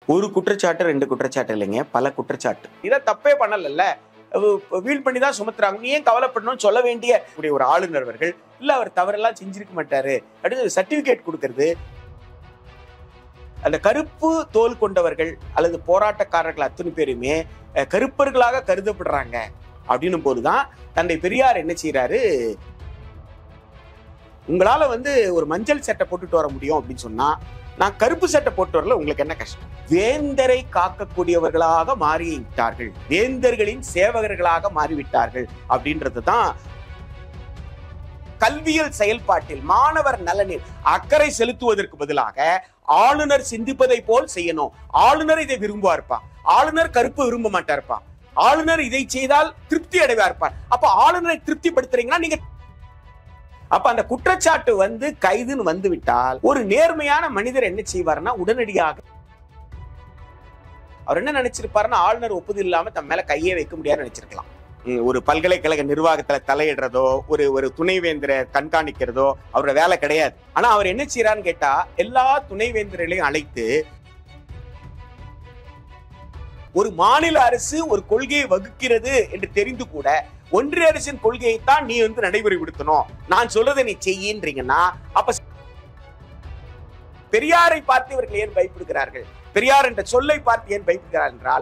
ஒரு குற்றச்சாட்டு ரெண்டு குற்றச்சாட்டு இல்லைங்க பல குற்றச்சாட்டு இதை தப்பே பண்ணலல்ல அவ- வீல் பண்ணி தான் சுமத்துறாங்க நீ ஏன் கவலைப்படணும்னு சொல்ல வேண்டிய இப்படி ஒரு ஆளுநர் அவர்கள் இல்ல அவர் தவறெல்லாம் செஞ்சிருக்க மாட்டாரு அப்படின்னு சர்டிபிகேட் கொடுக்கறது அந்த கருப்பு தோல் கொண்டவர்கள் அல்லது போராட்டக்காரர்கள் அத்தனை பேருமே அஹ், கருப்பர்களாக கருதப்படுறாங்க அப்படின்னும் போதுதான் தந்தை பெரியார் என்ன செய்யறாரு உங்களால வந்து ஒரு மஞ்சள் சட்டை போட்டுட்டு வர முடியும் அப்படின்னு சொன்னா நான் கருப்பு சட்டை போட்டு வரல உங்களுக்கு என்ன கஷ்டம் வேந்தரை காக்கக்கூடியவர்களாக மாறிவிட்டார்கள் வேந்தர்களின் சேவகர்களாக மாறிவிட்டார்கள் அப்படின்றது தான் கல்வியல் செயல்பாட்டில் மாணவர் நலனில் அக்கறை செலுத்துவதற்கு பதிலாக ஆளுநர் சிந்திப்பதை போல் செய்யணும் ஆளுநர் இதை விரும்புவார்ப்பா ஆளுநர் கருப்பு விரும்ப மாட்டார்ப்பா ஆளுநர் இதை செய்தால் திருப்தி அடைவார்ப்பார் அப்ப ஆளுநரை திருப்திப்படுத்துறீங்கன்னா நீங்க அப்ப அந்த குற்றச்சாட்டு வந்து கைதுன்னு வந்து விட்டால் ஒரு நேர்மையான மனிதர் என்ன செய்வார்னா உடனடியாக அவர் என்ன நினைச்சிருப்பாருன்னா ஆளுநர் ஒப்புதல் இல்லாம தன் மேல கையே வைக்க முடியாதுன்னு நினைச்சிருக்கலாம் உம், ஒரு பல்கலைக்கழக நிர்வாகத்துல தலையிடுறதோ ஒரு ஒரு துணைவேந்தரை கண்காணிக்கிறதோ அவரோட வேலை கிடையாது ஆனா அவர் என்ன செய்யறான்னு கேட்டா எல்லா துணைவேந்தர்களையும் அழைத்து ஒரு மாநில அரசு ஒரு கொள்கையை வகுக்கிறது என்று தெரிந்து கூட ஒன்றிய அரசின் கொள்கையை தான் நீ வந்து நடைமுறைப்படுத்தணும் நான் சொல்றதை நீ செய்யின்றீங்கன்னா அப்ப பெரியாரை பார்த்து இவர்கள் ஏன் பயப்படுகிறார்கள் பெரியார் என்ற சொல்லை பார்த்து ஏன் பயப்படுகிறார் என்றால்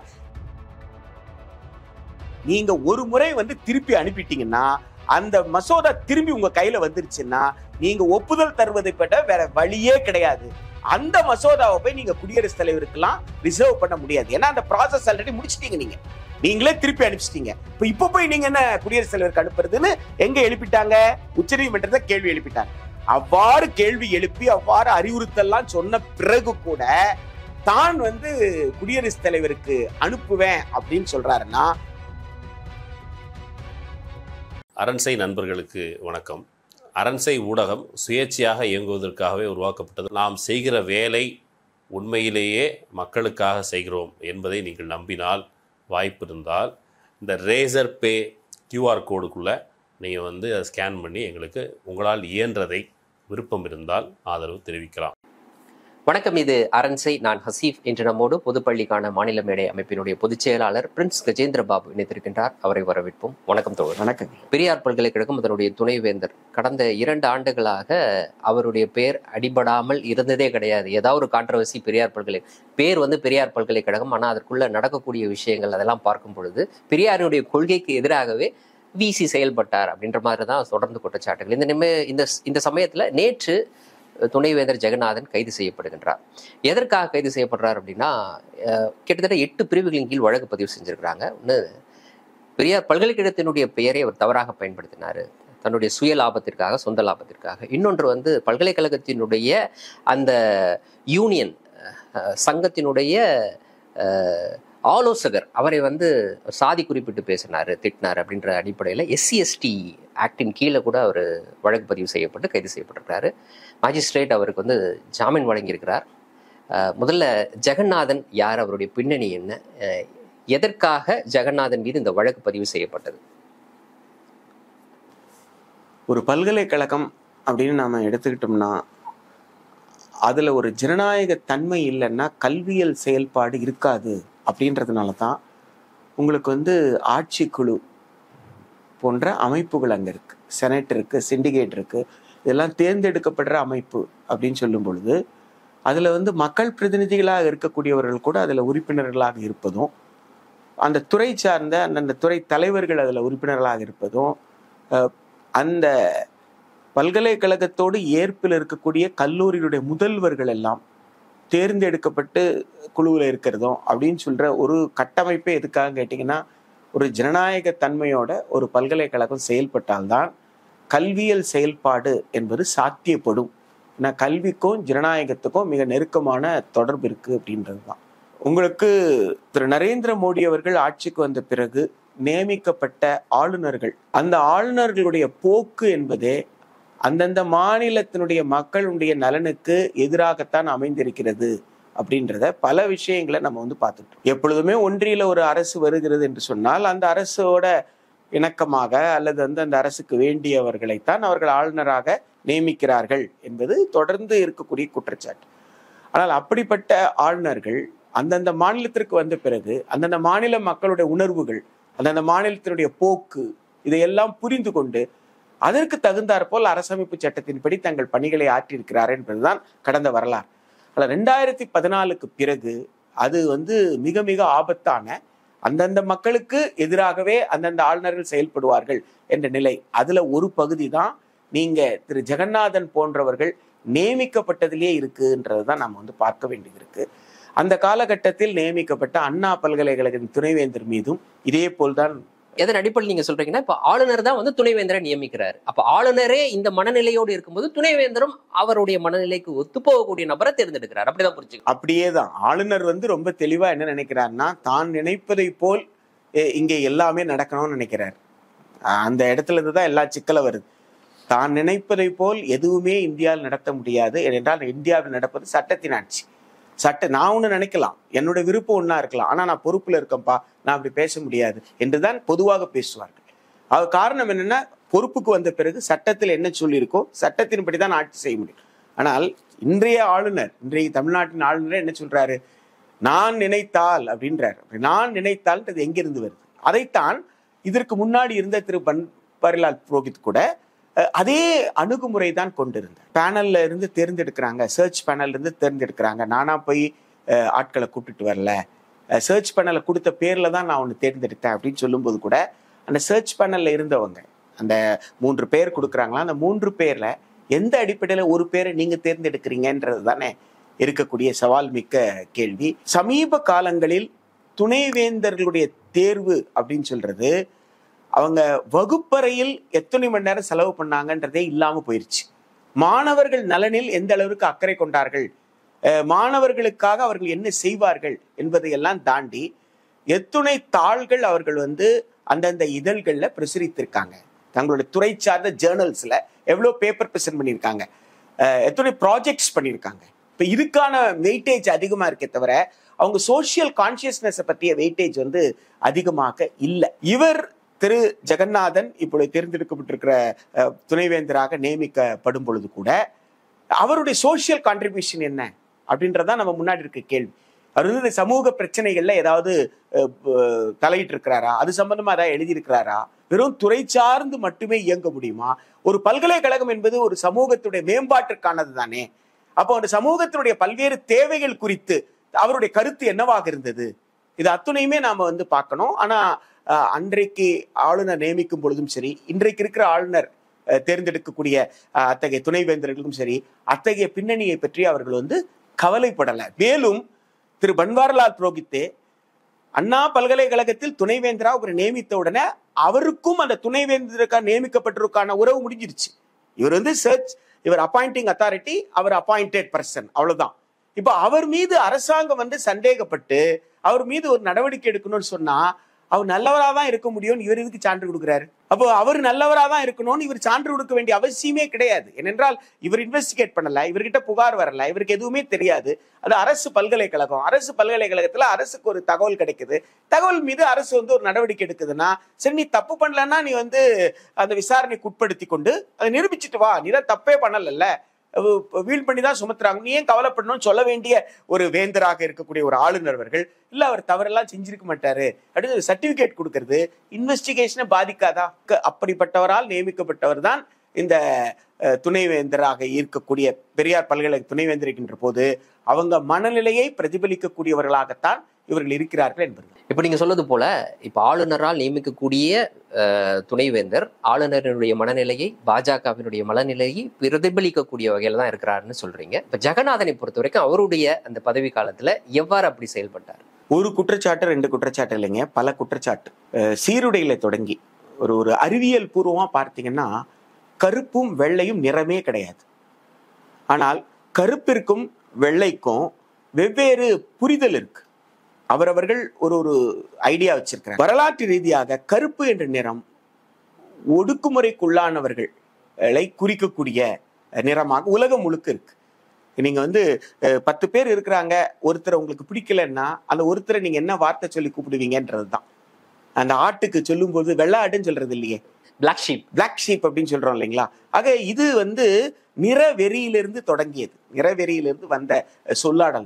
நீங்க ஒரு முறை வந்து திருப்பி அனுப்பிட்டீங்கன்னா அந்த மசோதா திரும்பி உங்க கையில வந்துருச்சுன்னா நீங்க ஒப்புதல் தருவதை விட வேற வழியே கிடையாது அந்த மசோதாவை போய் நீங்க குடியரசுத் தலைவருக்கெல்லாம் ரிசர்வ் பண்ண முடியாது ஏன்னா அந்த ப்ராசஸ் ஆல்ரெடி முடிச்சிட்டீங்க நீங்க நீங்களே திருப்பி அனுப்பிச்சிட்டீங்க இப்ப இப்ப போய் நீங்க என்ன குடியரசுத் தலைவருக்கு அனுப்புறதுன்னு எங்க எழுப்பிட்டாங்க உச்சநீதிமன்றத்தை கேள்வி எழுப்பிட்டாங்க அவ்வாறு கேள்வி எழுப்பி அவ்வாறு அறிவுறுத்தல்லாம் சொன்ன பிறகு கூட தான் வந்து குடியரசுத் தலைவருக்கு அனுப்புவேன் அப்படின்னு சொல்றாருன்னா அரண்சை நண்பர்களுக்கு வணக்கம் அரண்சை ஊடகம் சுயேட்சையாக இயங்குவதற்காகவே உருவாக்கப்பட்டது நாம் செய்கிற வேலை உண்மையிலேயே மக்களுக்காக செய்கிறோம் என்பதை நீங்கள் நம்பினால் வாய்ப்பு இருந்தால் இந்த ரேசர் பே கியூஆர் கோடுக்குள்ளே நீங்கள் வந்து அதை ஸ்கேன் பண்ணி எங்களுக்கு உங்களால் இயன்றதை விருப்பம் இருந்தால் ஆதரவு தெரிவிக்கலாம் வணக்கம் இது அரண்சை நான் ஹசீஃப் இன்று நம்மோடு பொதுப்பள்ளிக்கான மாநில மேடை அமைப்பினுடைய பொதுச் செயலாளர் பிரின்ஸ் கஜேந்திர பாபு இணைத்திருக்கின்றார் அவரை வரவேற்போம் வணக்கம் தோழர் வணக்கம் பெரியார் பல்கலைக்கழகம் அதனுடைய துணைவேந்தர் கடந்த இரண்டு ஆண்டுகளாக அவருடைய பேர் அடிபடாமல் இருந்ததே கிடையாது ஏதாவது ஒரு கான்ட்ரவர்சி பெரியார் பல்கலை பேர் வந்து பெரியார் பல்கலைக்கழகம் ஆனால் அதற்குள்ள நடக்கக்கூடிய விஷயங்கள் அதெல்லாம் பார்க்கும் பொழுது பெரியாருடைய கொள்கைக்கு எதிராகவே விசி செயல்பட்டார் அப்படின்ற மாதிரி தான் தொடர்ந்து குற்றச்சாட்டுகள் இந்த நிமி இந்த இந்த சமயத்தில் நேற்று துணைவேந்தர் ஜெகநாதன் கைது செய்யப்படுகின்றார் எதற்காக கைது செய்யப்படுறார் அப்படின்னா அஹ், கிட்டத்தட்ட எட்டு பிரிவுகளின் கீழ் வழக்கு பதிவு செஞ்சிருக்கிறாங்க ஒன்று பெரியார் பல்கலைக்கழகத்தினுடைய பெயரை அவர் தவறாக பயன்படுத்தினார் தன்னுடைய சுய லாபத்திற்காக சொந்த லாபத்திற்காக இன்னொன்று வந்து பல்கலைக்கழகத்தினுடைய அந்த யூனியன் அஹ், சங்கத்தினுடைய அஹ், ஆலோசகர் அவரை வந்து சாதி குறிப்பிட்டு பேசினார் திட்டினார் அப்படின்ற அடிப்படையில் எஸ்சி எஸ்டி ஆக்டின் கீழே கூட அவர் வழக்கு பதிவு செய்யப்பட்டு கைது செய்யப்பட்டிருக்கிறாரு மாஜிஸ்ட்ரேட் அவருக்கு வந்து ஜாமீன் வழங்கியிருக்கிறார் அஹ், முதல்ல ஜெகநாதன் யார் அவருடைய பின்னணி என்ன அஹ், எதற்காக ஜெகநாதன் மீது இந்த வழக்கு பதிவு செய்யப்பட்டது ஒரு பல்கலைக்கழகம் அப்படின்னு நாம எடுத்துக்கிட்டோம்னா அதுல ஒரு ஜனநாயக தன்மை இல்லைன்னா கல்வியல் செயல்பாடு இருக்காது அப்படின்றதுனால தான் உங்களுக்கு வந்து ஆட்சிக்குழு போன்ற அமைப்புகள் அங்க இருக்கு செனட் இருக்கு சிண்டிகேட் இருக்கு இதெல்லாம் தேர்ந்தெடுக்கப்படுற அமைப்பு அப்படின்னு சொல்லும் பொழுது அதுல வந்து மக்கள் பிரதிநிதிகளாக இருக்கக்கூடியவர்கள் கூட அதுல உறுப்பினர்களாக இருப்பதும் அந்த துறை சார்ந்த அந்தந்த துறை தலைவர்கள் அதுல உறுப்பினர்களாக இருப்பதும் அஹ், அந்த பல்கலைக்கழகத்தோடு ஏற்பில் இருக்கக்கூடிய கல்லூரியுடைய முதல்வர்கள் எல்லாம் தேர்ந்தெடுக்கப்பட்டு குழுவில் இருக்கிறதும் அப்படின்னு சொல்ற ஒரு கட்டமைப்பே எதுக்காக கேட்டிங்கன்னா ஒரு ஜனநாயக தன்மையோட ஒரு பல்கலைக்கழகம் செயல்பட்டால்தான் கல்வியல் செயல்பாடு என்பது சாத்தியப்படும் ஏன்னா கல்விக்கும் ஜனநாயகத்துக்கும் மிக நெருக்கமான தொடர்பு இருக்கு அப்படின்றது தான் உங்களுக்கு திரு நரேந்திர மோடி அவர்கள் ஆட்சிக்கு வந்த பிறகு நியமிக்கப்பட்ட ஆளுநர்கள் அந்த ஆளுநர்களுடைய போக்கு என்பதே அந்தந்த மாநிலத்தினுடைய மக்களுடைய நலனுக்கு எதிராகத்தான் அமைந்திருக்கிறது அப்படின்றத பல விஷயங்களை நம்ம வந்து பார்த்துட்டோம் எப்பொழுதுமே ஒன்றியில ஒரு அரசு வருகிறது என்று சொன்னால் அந்த அரசோட இணக்கமாக அல்லது வந்து அந்த அரசுக்கு வேண்டியவர்களைத்தான் அவர்கள் ஆளுநராக நியமிக்கிறார்கள் என்பது தொடர்ந்து இருக்கக்கூடிய குற்றச்சாட்டு ஆனால் அப்படிப்பட்ட ஆளுநர்கள் அந்தந்த மாநிலத்திற்கு வந்த பிறகு அந்தந்த மாநில மக்களுடைய உணர்வுகள் அந்தந்த மாநிலத்தினுடைய போக்கு இதையெல்லாம் புரிந்து கொண்டு அதற்கு தகுந்தாற் போல் அரசமைப்பு சட்டத்தின்படி தங்கள் பணிகளை ஆற்றியிருக்கிறார் என்பதுதான் கடந்த வரலாறு ஆனால் ரெண்டாயிரத்தி பதினாலுக்கு பிறகு அது வந்து மிக மிக ஆபத்தான அந்தந்த மக்களுக்கு எதிராகவே அந்தந்த ஆளுநர்கள் செயல்படுவார்கள் என்ற நிலை அதுல ஒரு பகுதி தான் நீங்க திரு ஜெகநாதன் போன்றவர்கள் நியமிக்கப்பட்டதிலே இருக்குன்றது தான் நம்ம வந்து பார்க்க வேண்டியது இருக்கு அந்த காலகட்டத்தில் நியமிக்கப்பட்ட அண்ணா பல்கலைக்கழகத்தின் துணைவேந்தர் மீதும் இதே போல்தான் எதன் அடிப்படையில் நீங்க சொல்றீங்கன்னா இப்ப ஆளுநர் தான் வந்து துணைவேந்தரை நியமிக்கிறார் அப்ப ஆளுநரே இந்த மனநிலையோடு இருக்கும்போது துணைவேந்தரும் அவருடைய மனநிலைக்கு ஒத்து போகக்கூடிய நபரை தேர்ந்தெடுக்கிறார் அப்படிதான் புரிஞ்சுக்கணும் அப்படியே தான் ஆளுநர் வந்து ரொம்ப தெளிவா என்ன நினைக்கிறாருன்னா தான் நினைப்பதை போல் எ- இங்கே எல்லாமே நடக்கணும்னு நினைக்கிறார் அஹ் அந்த இடத்துல இருந்து தான் எல்லா சிக்கல வருது தான் நினைப்பதை போல் எதுவுமே இந்தியாவில் நடத்த முடியாது ஏனென்றால் இந்தியாவில் நடப்பது சட்டத்தின் ஆட்சி சட்ட நான் ஒன்று நினைக்கலாம் என்னோட விருப்பம் ஒன்றா இருக்கலாம் ஆனால் நான் பொறுப்பில் இருக்கேன்ப்பா நான் அப்படி பேச முடியாது என்றுதான் பொதுவாக பேசுவார்கள் அது காரணம் என்னன்னா பொறுப்புக்கு வந்த பிறகு சட்டத்தில் என்ன சொல்லியிருக்கோ சட்டத்தின்படி தான் ஆட்சி செய்ய முடியும் ஆனால் இன்றைய ஆளுநர் இன்றைய தமிழ்நாட்டின் ஆளுநர் என்ன சொல்றாரு நான் நினைத்தால் அப்படின்றார் அப்படி நான் நினைத்தால்ன்றது எங்கிருந்து வருது அதைத்தான் இதற்கு முன்னாடி இருந்த திரு பன்வாரிலால் புரோஹித் கூட அஹ், அதே அணுகுமுறை தான் கொண்டிருந்தார் பேனல்ல இருந்து தேர்ந்தெடுக்கிறாங்க சர்ச் பேனல்ல இருந்து தேர்ந்தெடுக்கிறாங்க நானா போய் அஹ், ஆட்களை கூப்பிட்டுட்டு வரல சர்ச் பேனலை கொடுத்த பேர்ல தான் நான் ஒன்று தேர்ந்தெடுத்தேன் அப்படின்னு சொல்லும்போது கூட அந்த சர்ச் பேனல்ல இருந்தவங்க அந்த மூன்று பேர் கொடுக்குறாங்களா அந்த மூன்று பேர்ல எந்த அடிப்படையில் ஒரு பேரை நீங்க தேர்ந்தெடுக்கிறீங்கன்றது தானே இருக்கக்கூடிய சவால் மிக்க கேள்வி சமீப காலங்களில் துணைவேந்தர்களுடைய தேர்வு அப்படின்னு சொல்றது அவங்க வகுப்பறையில் எத்தனை மணி நேரம் செலவு பண்ணாங்கன்றதே இல்லாம போயிருச்சு மாணவர்கள் நலனில் எந்த அளவிற்கு அக்கறை கொண்டார்கள் அஹ் மாணவர்களுக்காக அவர்கள் என்ன செய்வார்கள் என்பதையெல்லாம் தாண்டி எத்துணை தாள்கள் அவர்கள் வந்து அந்தந்த இதழ்கள்ல பிரசுரித்திருக்காங்க தங்களுடைய துறை சார்ந்த ஜேர்னல்ஸ்ல எவ்வளோ பேப்பர் பிரசன்ட் பண்ணியிருக்காங்க அஹ் எத்தனை ப்ராஜெக்ட்ஸ் பண்ணியிருக்காங்க இப்போ இதுக்கான வெயிட்டேஜ் அதிகமாக இருக்கே தவிர அவங்க சோஷியல் கான்சியஸ்னஸை பற்றிய வெயிட்டேஜ் வந்து அதிகமாக இல்லை இவர் திரு ஜெகநாதன் இப்பொழுது தேர்ந்தெடுக்கப்பட்டிருக்கிற அஹ், துணைவேந்தராக நியமிக்கப்படும் பொழுது கூட அவருடைய சோஷியல் கான்ட்ரிபியூஷன் என்ன அப்படின்றதான் நம்ம முன்னாடி இருக்க கேள்வி அவர் வந்து இந்த சமூக பிரச்சனைகள்ல ஏதாவது அஹ், ப- தலையிட்டு இருக்கிறாரா அது சம்பந்தமா ஏதாவது எழுதியிருக்கிறாரா வெறும் துறை சார்ந்து மட்டுமே இயங்க முடியுமா ஒரு பல்கலைக்கழகம் என்பது ஒரு சமூகத்துடைய மேம்பாட்டிற்கானது தானே அப்போ அந்த சமூகத்தினுடைய பல்வேறு தேவைகள் குறித்து அவருடைய கருத்து என்னவாக இருந்தது இது அத்துணையுமே நாம வந்து பார்க்கணும் ஆனா அஹ், அன்றைக்கு ஆளுநர் நியமிக்கும் பொழுதும் சரி இன்றைக்கு இருக்கிற ஆளுநர் அஹ், தேர்ந்தெடுக்கக்கூடிய அஹ், அத்தகைய துணைவேந்தர்களுக்கும் சரி அத்தகைய பின்னணியை பற்றி அவர்கள் வந்து கவலைப்படல மேலும் திரு பன்வாரிலால் புரோஹித்தே அண்ணா பல்கலைக்கழகத்தில் துணைவேந்தரா அவர் நியமித்த உடனே அவருக்கும் அந்த துணைவேந்தருக்கா நியமிக்கப்பட்டிருக்கான உறவு முடிஞ்சிருச்சு இவர் வந்து சர்ச் இவர் அப்பாயிண்டிங் அத்தாரிட்டி அவர் அப்பாயிண்டட் பர்சன் அவ்வளவுதான் இப்போ அவர் மீது அரசாங்கம் வந்து சந்தேகப்பட்டு அவர் மீது ஒரு நடவடிக்கை எடுக்கணும்னு சொன்னா அவர் நல்லவரா தான் இருக்க முடியும்னு இவர் இதுக்கு சான்று கொடுக்குறாரு அப்போ அவர் நல்லவரா தான் இருக்கணும்னு இவர் சான்று கொடுக்க வேண்டிய அவசியமே கிடையாது ஏனென்றால் இவர் இன்வெஸ்டிகேட் பண்ணல இவர்கிட்ட புகார் வரல இவருக்கு எதுவுமே தெரியாது அது அரசு பல்கலைக்கழகம் அரசு பல்கலைக்கழகத்துல அரசுக்கு ஒரு தகவல் கிடைக்குது தகவல் மீது அரசு வந்து ஒரு நடவடிக்கை எடுக்குதுன்னா சரி நீ தப்பு பண்ணலன்னா நீ வந்து அந்த விசாரணைக்கு உட்படுத்தி கொண்டு அதை நிரூபிச்சுட்டு வா நீ தான் தப்பே பண்ணலல்ல அவ- வீல் பண்ணி தான் சுமத்துறாங்க நீ ஏன் கவலைப்படணும்னு சொல்ல வேண்டிய ஒரு வேந்தராக இருக்கக்கூடிய ஒரு ஆளுநர் அவர்கள் இல்ல அவர் தவறெல்லாம் செஞ்சிருக்க மாட்டாரு அப்படின்னு சர்டிபிகேட் கொடுக்கறது இன்வெஸ்டிகேஷனை பாதிக்காதா க- அப்படிப்பட்டவரால் நியமிக்கப்பட்டவர் தான் இந்த அஹ், துணைவேந்தராக இருக்கக்கூடிய பெரியார் பல்கலைக்கழக துணைவேந்தர் இருக்கின்ற போது அவங்க மனநிலையை பிரதிபலிக்கக்கூடியவர்களாகத்தான் இவர்கள் இருக்கிறார்கள் என்பது இப்ப நீங்க சொல்வது போல இப்ப ஆளுநரால் நியமிக்கக்கூடிய அஹ், துணைவேந்தர் ஆளுநரினுடைய மனநிலையை பாஜகவினுடைய மனநிலையை பிரதிபலிக்கக்கூடிய வகையில தான் இருக்கிறாருன்னு சொல்றீங்க இப்ப ஜெகநாதனை பொறுத்த வரைக்கும் அவருடைய அந்த பதவி காலத்துல எவ்வாறு அப்படி செயல்பட்டார் ஒரு குற்றச்சாட்டு ரெண்டு குற்றச்சாட்டு இல்லைங்க பல குற்றச்சாட்டு அஹ் சீருடையில தொடங்கி ஒரு ஒரு அறிவியல் பூர்வமா பார்த்தீங்கன்னா கருப்பும் வெள்ளையும் நிறமே கிடையாது ஆனால் கருப்பிற்கும் வெள்ளைக்கும் வெவ்வேறு புரிதல் இருக்கு அவரவர்கள் ஒரு ஒரு ஐடியா வச்சிருக்கிறார் வரலாற்று ரீதியாக கருப்பு என்ற நிறம் ஒடுக்குமுறைக்குள்ளானவர்களை குறிக்கக்கூடிய நிறமாக உலகம் முழுக்க இருக்கு நீங்க வந்து அஹ், பத்து பேர் இருக்கிறாங்க ஒருத்தரை உங்களுக்கு பிடிக்கலன்னா அந்த ஒருத்தரை நீங்க என்ன வார்த்தை சொல்லி கூப்பிடுவீங்கன்றது தான் அந்த ஆட்டுக்கு சொல்லும்போது வெள்ளாடுன்னு சொல்றது இல்லையே பிளாக் ஷீப் பிளாக் ஷீப் அப்படின்னு சொல்றோம் இல்லைங்களா ஆக இது வந்து நிற வெறியிலிருந்து தொடங்கியது நிற வெறியிலிருந்து வந்த அஹ், சொல்லாடல் தான்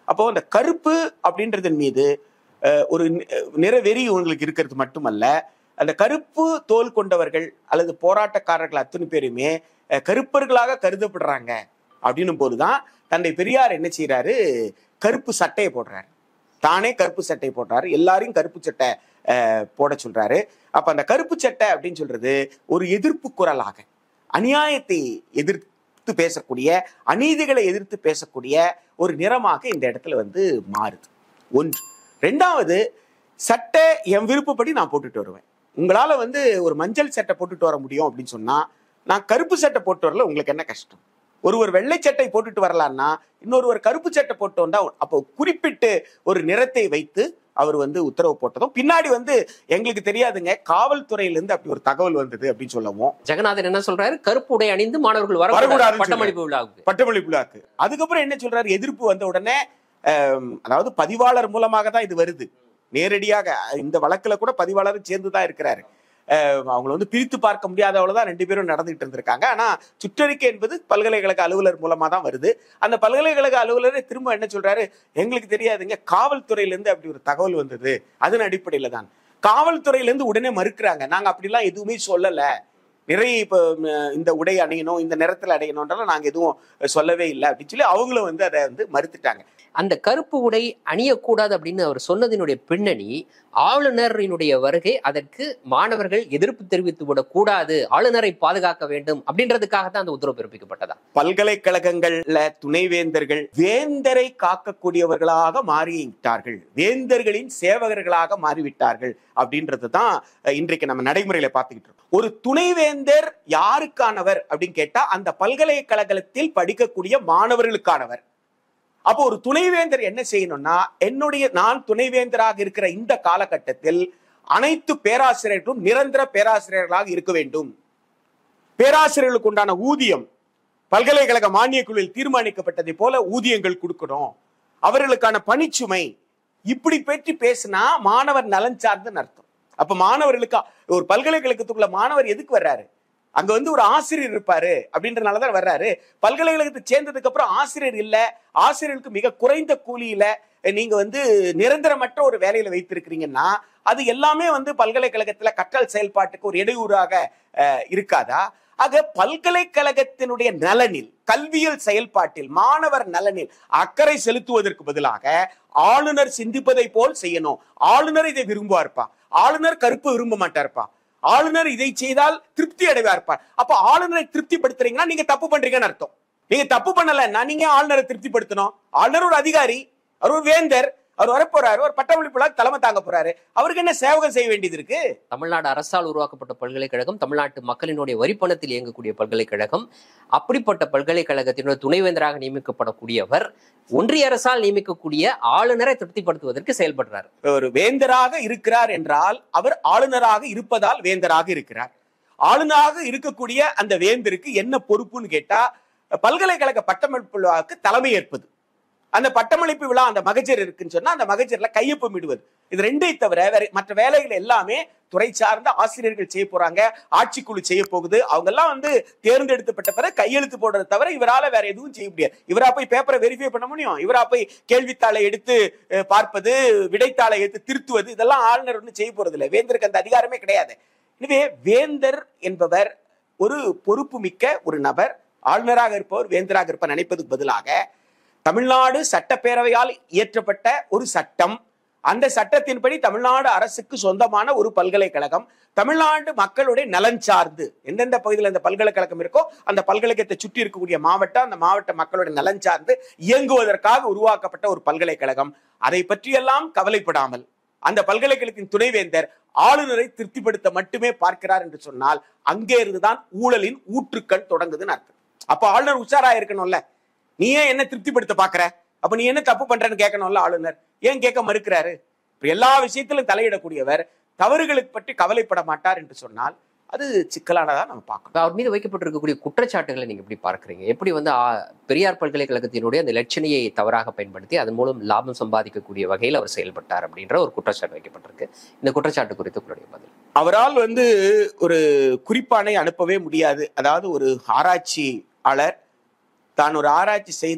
அப்போ அந்த கருப்பு அப்படின்றதன் மீது அஹ், ஒரு நி- நிறவெறி உங்களுக்கு இருக்கிறது மட்டுமல்ல அந்த கருப்பு தோல் கொண்டவர்கள் அல்லது போராட்டக்காரர்கள் அத்தனை பேருமே அஹ், கருப்பர்களாக கருதப்படுறாங்க அப்படின்னும் போதுதான் தந்தை பெரியார் என்ன செய்யறாரு கருப்பு சட்டையை போடுறாரு தானே கருப்பு சட்டை போடுறாரு எல்லாரையும் கருப்பு சட்டை அஹ், போட சொல்றாரு அப்ப அந்த கருப்பு சட்டை அப்படின்னு சொல்றது ஒரு எதிர்ப்பு குரலாக அநியாயத்தை எதிர்த்து பேசக்கூடிய அநீதிகளை எதிர்த்து பேசக்கூடிய ஒரு நிறமாக இந்த இடத்துல வந்து மாறுது ஒன்று ரெண்டாவது சட்டை என் விருப்பப்படி நான் போட்டுட்டு வருவேன் உங்களால வந்து ஒரு மஞ்சள் சட்டை போட்டுட்டு வர முடியும் அப்படின்னு சொன்னா நான் கருப்பு சட்டை போட்டு வரல உங்களுக்கு என்ன கஷ்டம் ஒருவர் வெள்ளை சட்டை போட்டுட்டு வரலான்னா இன்னொருவர் கருப்பு சட்டை போட்டு வந்தா அப்போ குறிப்பிட்டு ஒரு நிறத்தை வைத்து அவர் வந்து உத்தரவு போட்டதும் பின்னாடி வந்து எங்களுக்கு தெரியாதுங்க காவல்துறையிலிருந்து அப்படி ஒரு தகவல் வந்தது அப்படின்னு சொல்லவும் ஜெகநாதன் என்ன சொல்றாரு கருப்பு உடை அணிந்து மாணவர்கள் வரக்கூடாதுன்னு வரக்கூடாது பட்டமளிப்பு விழாவுக்கு பட்டமளிப்பு விழாக்கு அதுக்கப்புறம் என்ன சொல்றாரு எதிர்ப்பு வந்த உடனே ஆம், அதாவது பதிவாளர் மூலமாக தான் இது வருது நேரடியாக இந்த வழக்குல கூட பதிவாளரும் சேர்ந்து தான் இருக்கிறாரு ஆம், அவங்கள வந்து பிரித்து பார்க்க முடியாதவள தான் ரெண்டு பேரும் நடந்துட்டு இருந்திருக்காங்க ஆனா சுற்றறிக்கை என்பது பல்கலைக்கழக அலுவலர் மூலமா தான் வருது அந்த பல்கலைக்கழக அலுவலரே திரும்ப என்ன சொல்றாரு எங்களுக்கு தெரியாதுங்க காவல்துறையில இருந்து அப்படி ஒரு தகவல் வந்தது அதன் அடிப்படையில தான் காவல்துறையில இருந்து உடனே மறுக்கிறாங்க நாங்க அப்படிலாம் எதுவுமே சொல்லல நிறைய இப்போ ம், இந்த உடை அணியணும் இந்த நிறத்தில் அடையணும்ன்றலாம் நாங்க எதுவும் சொல்லவே இல்லை அப்படின்னு சொல்லி அவங்களும் வந்து அதை வந்து மறுத்துட்டாங்க அந்த கருப்பு உடை அணியக்கூடாது அப்படின்னு அவர் சொன்னதினுடைய பின்னணி ஆளுநரினுடைய வருகை அதற்கு மாணவர்கள் எதிர்ப்பு தெரிவித்து விடக்கூடாது ஆளுநரை பாதுகாக்க வேண்டும் அப்படின்றதுக்காக தான் அந்த உத்தரவு பிறப்பிக்கப்பட்டதா பல்கலைக்கழகங்கள்ல துணைவேந்தர்கள் வேந்தரை காக்கக்கூடியவர்களாக மாறிவிட்டார்கள் வேந்தர்களின் சேவகர்களாக மாறிவிட்டார்கள் அப்படின்றது தான் அஹ், இன்றைக்கு நம்ம நடைமுறையில பார்த்துக்கிட்டு இருக்கோம் ஒரு துணைவேந்தர் யாருக்கானவர் அப்படின்னு கேட்டா அந்த பல்கலைக்கழகத்தில் படிக்கக்கூடிய மாணவர்களுக்கானவர் அப்போ ஒரு துணைவேந்தர் என்ன செய்யணும்னா என்னுடைய நான் துணைவேந்தராக இருக்கிற இந்த காலகட்டத்தில் அனைத்து பேராசிரியர்களும் நிரந்தர பேராசிரியர்களாக இருக்க வேண்டும் பேராசிரியர்களுக்கு உண்டான ஊதியம் பல்கலைக்கழக மானியக் குழுவில் தீர்மானிக்கப்பட்டதை போல ஊதியங்கள் கொடுக்கணும் அவர்களுக்கான பணிச்சுமை இப்படி பற்றி பேசினா மாணவர் நலன் சார்ந்துன்னு அர்த்தம் அப்ப மாணவர்களுக்கு ஒரு பல்கலைக்கழகத்துக்குள்ள மாணவர் எதுக்கு வர்றாரு அங்க வந்து ஒரு ஆசிரியர் இருப்பாரு அப்படின்றனாலதான் வர்றாரு பல்கலைக்கழகத்தை சேர்ந்ததுக்கு அப்புறம் ஆசிரியர் இல்ல ஆசிரியருக்கு மிக குறைந்த கூலியில நீங்க வந்து நிரந்தரமற்ற ஒரு வேலையில வைத்திருக்கிறீங்கன்னா அது எல்லாமே வந்து பல்கலைக்கழகத்துல கற்றல் செயல்பாட்டுக்கு ஒரு இடையூறாக அஹ், இருக்காதா ஆக பல்கலைக்கழகத்தினுடைய நலனில் கல்வியல் செயல்பாட்டில் மாணவர் நலனில் அக்கறை செலுத்துவதற்கு பதிலாக ஆளுநர் சிந்திப்பதை போல் செய்யணும் ஆளுநர் இதை விரும்புவார்ப்பா ஆளுநர் கருப்பு விரும்ப மாட்டார்ப்பா ஆளுநர் இதை செய்தால் திருப்தி அடைவார்ப்பா அப்ப ஆளுநரை திருப்திப்படுத்துறீங்கன்னா நீங்க தப்பு பண்றீங்கன்னு அர்த்தம் நீங்க தப்பு பண்ணலன்னா நீங்க ஆளுநரை திருப்திப்படுத்தணும் ஆளுநர் ஒரு அதிகாரி அவர் ஒரு வேந்தர் அவர் வரப்போறாரு ஒரு பட்டமளிப்பு விழா தலைமை தாங்க போறாரு அவருக்கு என்ன சேவகம் செய்ய வேண்டியது இருக்கு தமிழ்நாடு அரசால் உருவாக்கப்பட்ட பல்கலைக்கழகம் தமிழ்நாட்டு மக்களினுடைய வரிப்பணத்தில் இயங்கக்கூடிய பல்கலைக்கழகம் அப்படிப்பட்ட பல்கலைக்கழகத்தினுடைய துணைவேந்தராக நியமிக்கப்படக்கூடியவர் ஒன்றிய அரசால் நியமிக்கக்கூடிய ஆளுநரை திருப்திப்படுத்துவதற்கு செயல்படுறார் ஒரு வேந்தராக இருக்கிறார் என்றால் அவர் ஆளுநராக இருப்பதால் வேந்தராக இருக்கிறார் ஆளுநராக இருக்கக்கூடிய அந்த வேந்தருக்கு என்ன பொறுப்புன்னு கேட்டா பல்கலைக்கழக பட்டமளிப்பு விழாவுக்கு தலைமை ஏற்பது அந்த பட்டமளிப்பு விழா அந்த மகஜர் இருக்குன்னு சொன்னா அந்த மகஜர்ல கையொப்பமிடுவது இது ரெண்டை தவிர வேற மற்ற வேலைகள் எல்லாமே துறை சார்ந்த ஆசிரியர்கள் செய்ய போறாங்க ஆட்சிக்குழு செய்ய போகுது அவங்க எல்லாம் வந்து தேர்ந்தெடுக்கப்பட்ட பிறகு கையெழுத்து போடுறதை தவிர இவரால வேற எதுவும் செய்ய முடியாது இவரா போய் பேப்பரை வெரிஃபை பண்ண முடியும் இவரா போய் கேள்வித்தாளை எடுத்து அஹ், பார்ப்பது விடைத்தாளை எடுத்து திருத்துவது இதெல்லாம் ஆளுநர் ஒன்றும் செய்ய போறது இல்லை வேந்தருக்கு அந்த அதிகாரமே கிடையாது எனவே வேந்தர் என்பவர் ஒரு பொறுப்பு மிக்க ஒரு நபர் ஆளுநராக இருப்பவர் வேந்தராக இருப்பவர் நினைப்பதுக்கு பதிலாக தமிழ்நாடு சட்டப்பேரவையால் இயற்றப்பட்ட ஒரு சட்டம் அந்த சட்டத்தின்படி தமிழ்நாடு அரசுக்கு சொந்தமான ஒரு பல்கலைக்கழகம் தமிழ்நாடு மக்களுடைய நலன் சார்ந்து எந்தெந்த பகுதியில் அந்த பல்கலைக்கழகம் இருக்கோ அந்த பல்கலைக்கழகத்தை சுற்றி இருக்கக்கூடிய மாவட்டம் அந்த மாவட்ட மக்களுடைய நலன் சார்ந்து இயங்குவதற்காக உருவாக்கப்பட்ட ஒரு பல்கலைக்கழகம் அதை பற்றியெல்லாம் கவலைப்படாமல் அந்த பல்கலைக்கழகத்தின் துணைவேந்தர் ஆளுநரை திருப்திப்படுத்த மட்டுமே பார்க்கிறார் என்று சொன்னால் அங்கே இருந்துதான் ஊழலின் ஊற்றுக்கண் தொடங்குதுன்னு அர்த்தம் அப்ப ஆளுநர் உஷாரா இருக்கணும்ல நீ ஏன் என்ன திருப்திப்படுத்த பாக்குற அப்ப நீ என்ன தப்பு பண்றன்னு கேட்கணும்ல ஆளுநர் ஏன் கேட்க மறுக்கிறாரு இப்ப எல்லா விஷயத்திலும் தலையிடக்கூடியவர் தவறுகளுக்கு பற்றி கவலைப்பட மாட்டார் என்று சொன்னால் அது சிக்கலானதா நம்ம பார்க்கணும் இப்ப அவர் மீது வைக்கப்பட்டிருக்கக்கூடிய குற்றச்சாட்டுகளை நீங்க எப்படி பார்க்கறீங்க எப்படி வந்து ஆ, பெரியார் பல்கலைக்கழகத்தினுடைய அந்த லட்சணையை தவறாக பயன்படுத்தி அதன் மூலம் லாபம் சம்பாதிக்கக்கூடிய வகையில் அவர் செயல்பட்டார் அப்படின்ற ஒரு குற்றச்சாட்டு வைக்கப்பட்டிருக்கு இந்த குற்றச்சாட்டு குறித்து உங்களுடைய பதில் அவரால் வந்து ஒரு குறிப்பானை அனுப்பவே முடியாது அதாவது ஒரு ஆராய்ச்சியாளர் தான் ஒரு ஆராய்ச்சி செய்து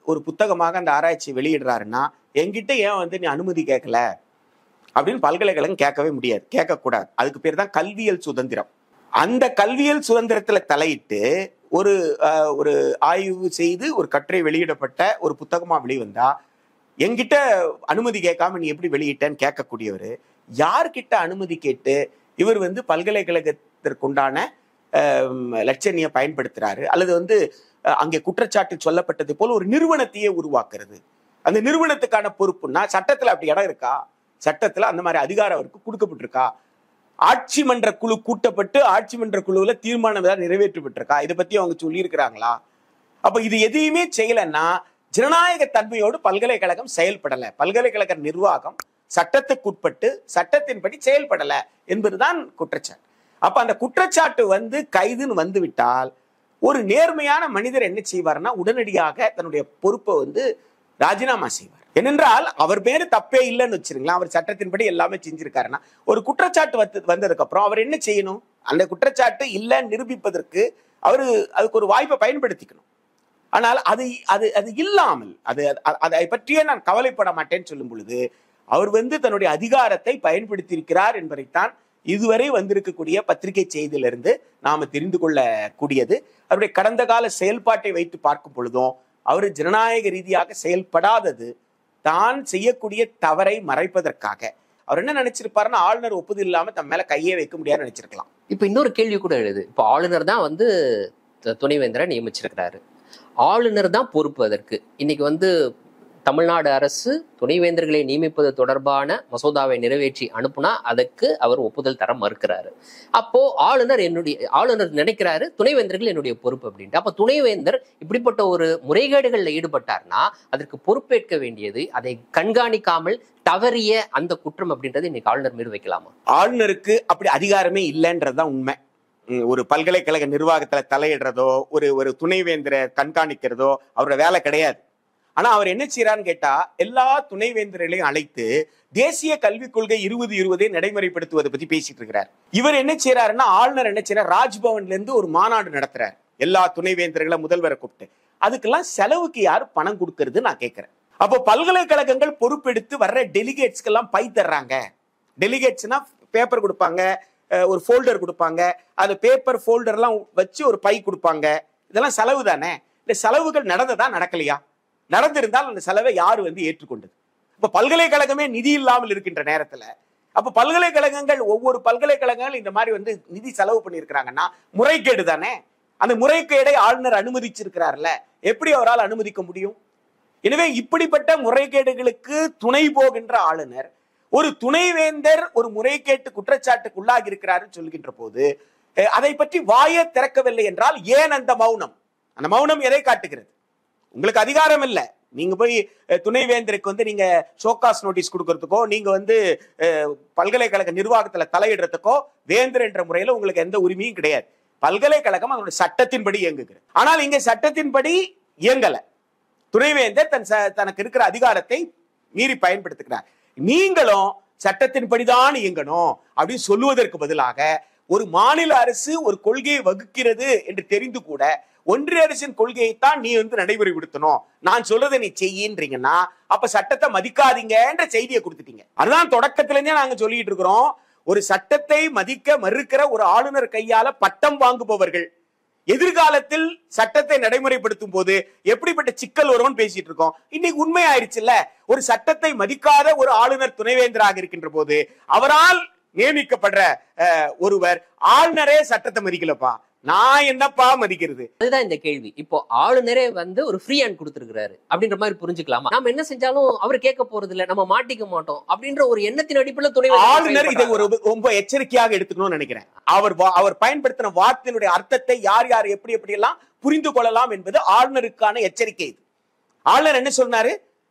ஒரு புத்தகமாக அந்த ஆராய்ச்சி வெளியிடுறாருன்னா என்கிட்ட ஏன் வந்து நீ அனுமதி கேட்கல அப்படின்னு பல்கலைக்கழகம் கேட்கவே முடியாது கேட்கக்கூடாது அதுக்கு பேர் தான் கல்வியல் சுதந்திரம் அந்த கல்வியல் சுதந்திரத்துல தலையிட்டு ஒரு அஹ், ஒரு ஆய்வு செய்து ஒரு கட்டுரை வெளியிடப்பட்ட ஒரு புத்தகமா வெளிவந்தா என்கிட்ட அனுமதி கேட்காம நீ எப்படி வெளியிட்டேன்னு கேட்கக்கூடியவர் யார்கிட்ட அனுமதி கேட்டு இவர் வந்து பல்கலைக்கழகத்திற்குண்டான அஹ், லட்சணியை பயன்படுத்துறாரு அல்லது வந்து அஹ், அங்கே குற்றச்சாட்டு சொல்லப்பட்டது போல ஒரு நிறுவனத்தையே உருவாக்குறது அந்த நிறுவனத்துக்கான பொறுப்புன்னா சட்டத்துல அப்படி இடம் இருக்கா சட்டத்துல அந்த மாதிரி அதிகாரம் அவருக்கு கொடுக்கப்பட்டிருக்கா ஆட்சி மன்ற குழு கூட்டப்பட்டு ஆட்சி மன்ற குழுவுல தீர்மானம் ஏதாவது நிறைவேற்றப்பட்டிருக்கா இதை பத்தி அவங்க சொல்லியிருக்கிறாங்களா அப்ப இது எதையுமே செய்யலைன்னா ஜனநாயக தன்மையோடு பல்கலைக்கழகம் செயல்படல பல்கலைக்கழக நிர்வாகம் சட்டத்துக்குட்பட்டு சட்டத்தின்படி செயல்படல என்பதுதான் குற்றச்சாட்டு அப்ப அந்த குற்றச்சாட்டு வந்து கைதுன்னு வந்து விட்டால் ஒரு நேர்மையான மனிதர் என்ன செய்வார்னா உடனடியாக தன்னுடைய பொறுப்பை வந்து ராஜினாமா செய்வார் ஏனென்றால் அவர் மேல தப்பே இல்லைன்னு வச்சிருங்களேன் அவர் சட்டத்தின்படி எல்லாமே செஞ்சிருக்காருன்னா ஒரு குற்றச்சாட்டு வந்து வந்ததுக்கு அப்புறம் அவர் என்ன செய்யணும் அந்த குற்றச்சாட்டு இல்லைன்னு நிரூபிப்பதற்கு அவரு அதுக்கு ஒரு வாய்ப்பை பயன்படுத்திக்கணும் ஆனால் அது அது அது இல்லாமல் அது அது- அதை பற்றியே நான் கவலைப்பட மாட்டேன்னு சொல்லும் பொழுது அவர் வந்து தன்னுடைய அதிகாரத்தை பயன்படுத்தி இருக்கிறார் என்பதைத்தான் இதுவரை வந்திருக்கக்கூடிய பத்திரிகை செய்தியிலிருந்து நாம தெரிந்து கொள்ளக்கூடியது அவருடைய கடந்த கால செயல்பாட்டை வைத்து பார்க்கும் பொழுதும் அவர் ஜனநாயக ரீதியாக செயல்படாதது தான் செய்யக்கூடிய தவறை மறைப்பதற்காக அவர் என்ன நினைச்சிருப்பாருன்னா ஆளுநர் ஒப்புதல் இல்லாம தன் மேல கையே வைக்க முடியாதுன்னு நினைச்சிருக்கலாம் இப்ப இன்னொரு கேள்வி கூட எழுது இப்ப ஆளுநர் தான் வந்து த- துணைவேந்தரை நியமிச்சிருக்கிறாரு ஆளுநர் தான் பொறுப்பு அதற்கு இன்னைக்கு வந்து தமிழ்நாடு அரசு துணைவேந்தர்களை நியமிப்பது தொடர்பான மசோதாவை நிறைவேற்றி அனுப்புனா அதுக்கு அவர் ஒப்புதல் தர மறுக்கிறாரு அப்போ ஆளுநர் என்னுடைய ஆளுநர் நினைக்கிறாரு துணைவேந்தர்கள் என்னுடைய பொறுப்பு அப்படின்ட்டு அப்ப துணைவேந்தர் இப்படிப்பட்ட ஒரு முறைகேடுகள்ல ஈடுபட்டார்னா அதற்கு பொறுப்பேற்க வேண்டியது அதை கண்காணிக்காமல் தவறிய அந்த குற்றம் அப்படின்றது இன்னைக்கு ஆளுநர் மீது வைக்கலாமா ஆளுநருக்கு அப்படி அதிகாரமே இல்லைன்றதுதான் உண்மை ம், ஒரு பல்கலைக்கழக நிர்வாகத்துல தலையிடுறதோ ஒரு ஒரு துணைவேந்தரை கண்காணிக்கிறதோ அவரோட வேலை கிடையாது ஆனா அவர் என்ன செய்யறான்னு கேட்டா எல்லா துணைவேந்தர்களையும் அழைத்து தேசிய கல்விக் கொள்கை இருபது இருபதை நடைமுறைப்படுத்துவதை பத்தி பேசிட்டு இருக்கிறார் இவர் என்ன செய்யறாருன்னா ஆளுநர் என்ன செய்யறார் ராஜ்பவன்ல இருந்து ஒரு மாநாடு நடத்துறார் எல்லா துணைவேந்தர்களை முதல்வரை கூப்பிட்டு அதுக்கெல்லாம் செலவுக்கு யார் பணம் கொடுக்கறது நான் கேட்கிறேன் அப்போ பல்கலைக்கழகங்கள் பொறுப்பெடுத்து வர்ற டெலிகேட்ஸ்க்கெல்லாம் பை தர்றாங்க டெலிகேட்ஸ்னா பேப்பர் கொடுப்பாங்க அஹ் ஒரு ஃபோல்டர் கொடுப்பாங்க அந்த பேப்பர் ஃபோல்டர்லாம் வச்சு ஒரு பை கொடுப்பாங்க இதெல்லாம் செலவு தானே இந்த செலவுகள் நடந்ததா நடக்கலையா நடந்திருந்தால் அந்த செலவை யார் வந்து ஏற்றுக்கொண்டது இப்ப பல்கலைக்கழகமே நிதி இல்லாமல் இருக்கின்ற நேரத்துல அப்ப பல்கலைக்கழகங்கள் ஒவ்வொரு பல்கலைக்கழகங்கள் இந்த மாதிரி வந்து நிதி செலவு பண்ணியிருக்கிறாங்கன்னா முறைகேடு தானே அந்த முறைகேடை ஆளுநர் அனுமதிச்சிருக்கிறார்ல எப்படி அவரால் அனுமதிக்க முடியும் எனவே இப்படிப்பட்ட முறைகேடுகளுக்கு துணை போகின்ற ஆளுநர் ஒரு துணைவேந்தர் ஒரு முறைகேட்டு குற்றச்சாட்டுக்கு உள்ளாகி இருக்கிறாருன்னு சொல்கின்ற போது அஹ், அதை பற்றி வாயே திறக்கவில்லை என்றால் ஏன் அந்த மௌனம் அந்த மௌனம் எதை காட்டுகிறது உங்களுக்கு அதிகாரம் இல்ல நீங்க போய் அஹ், துணைவேந்தருக்கு வந்து நீங்க ஷோகாஸ் நோட்டீஸ் கொடுக்கறதுக்கோ நீங்க வந்து அஹ், பல்கலைக்கழக நிர்வாகத்துல தலையிடுறதுக்கோ வேந்தர் என்ற முறையில உங்களுக்கு எந்த உரிமையும் கிடையாது பல்கலைக்கழகம் அதனுடைய சட்டத்தின்படி இயங்குகிறது ஆனால் இங்க சட்டத்தின்படி இயங்கல துணைவேந்தர் தன் ச- தனக்கு இருக்கிற அதிகாரத்தை மீறி பயன்படுத்துகிறார் நீங்களும் சட்டத்தின்படிதான் இயங்கணும் அப்படின்னு சொல்லுவதற்கு பதிலாக ஒரு மாநில அரசு ஒரு கொள்கையை வகுக்கிறது என்று தெரிந்து கூட ஒன்றிய அரசின் கொள்கையைத்தான் நீ வந்து நடைமுறைப்படுத்தணும் நான் சொல்றதை நீ செய்யின்றீங்கன்னா அப்ப சட்டத்தை மதிக்காதீங்கன்ற செய்தியை கொடுத்துட்டீங்க அதுதான் தொடக்கத்துல இருந்தே நாங்க சொல்லிட்டு இருக்கிறோம் ஒரு சட்டத்தை மதிக்க மறுக்கிற ஒரு ஆளுநர் கையால பட்டம் வாங்குபவர்கள் எதிர்காலத்தில் சட்டத்தை நடைமுறைப்படுத்தும் போது எப்படிப்பட்ட சிக்கல் வரும்னு பேசிட்டு இருக்கோம் இன்னைக்கு உண்மை ஆயிடுச்சுல்ல ஒரு சட்டத்தை மதிக்காத ஒரு ஆளுநர் துணைவேந்தராக இருக்கின்ற போது அவரால் நியமிக்கப்படுற அஹ், ஒருவர் ஆளுநரே சட்டத்தை மதிக்கலப்பா நான் என்னப்பா மதிக்கிறது அதுதான் இந்த கேள்வி இப்போ ஆளுநரே வந்து ஒரு ஃப்ரீ ஹேண்ட் கொடுத்துருக்காரு அப்படின்ற மாதிரி புரிஞ்சுக்கலாமா நம்ம என்ன செஞ்சாலும் அவர் கேட்க போறது இல்ல நம்ம மாட்டிக்க மாட்டோம் அப்படின்ற ஒரு எண்ணத்தின் அடிப்படையில் துணை ஆளுநர் இதை ஒரு ரொம்ப எச்சரிக்கையாக எடுத்துக்கணும்னு நினைக்கிறேன் அவர் வா- அவர் பயன்படுத்தின வார்த்தையினுடைய அர்த்தத்தை யார் யார் எப்படி எப்படி எல்லாம் புரிந்து கொள்ளலாம் என்பது ஆளுநருக்கான எச்சரிக்கை இது ஆளுநர் என்ன சொன்னாரு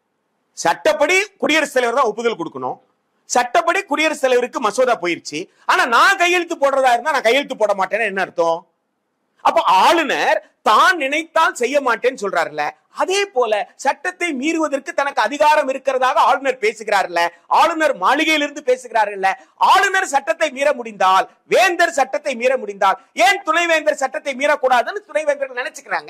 சட்டப்படி குடியரசுத் தலைவர் தான் ஒப்புதல் கொடுக்கணும் சட்டப்படி குடியரசுத் தலைவருக்கு மசோதா போயிருச்சு ஆனா நான் கையெழுத்து போடுறதா இருந்தா நான் கையெழுத்து போட மாட்டேன்னு என்ன அர்த்தம் அப்ப ஆளுநர் தான் நினைத்தால் செய்ய மாட்டேன்னு சொல்றாருல்ல அதே போல சட்டத்தை மீறுவதற்கு தனக்கு அதிகாரம் இருக்கிறதாக ஆளுநர் பேசுகிறார்ல ஆளுநர் மாளிகையிலிருந்து பேசுகிறாருல்ல ஆளுநர் சட்டத்தை மீற முடிந்தால் வேந்தர் சட்டத்தை மீற முடிந்தால் ஏன் துணைவேந்தர் சட்டத்தை மீறக்கூடாதுன்னு துணைவேந்தர்கள் நினைச்சுக்கிறாங்க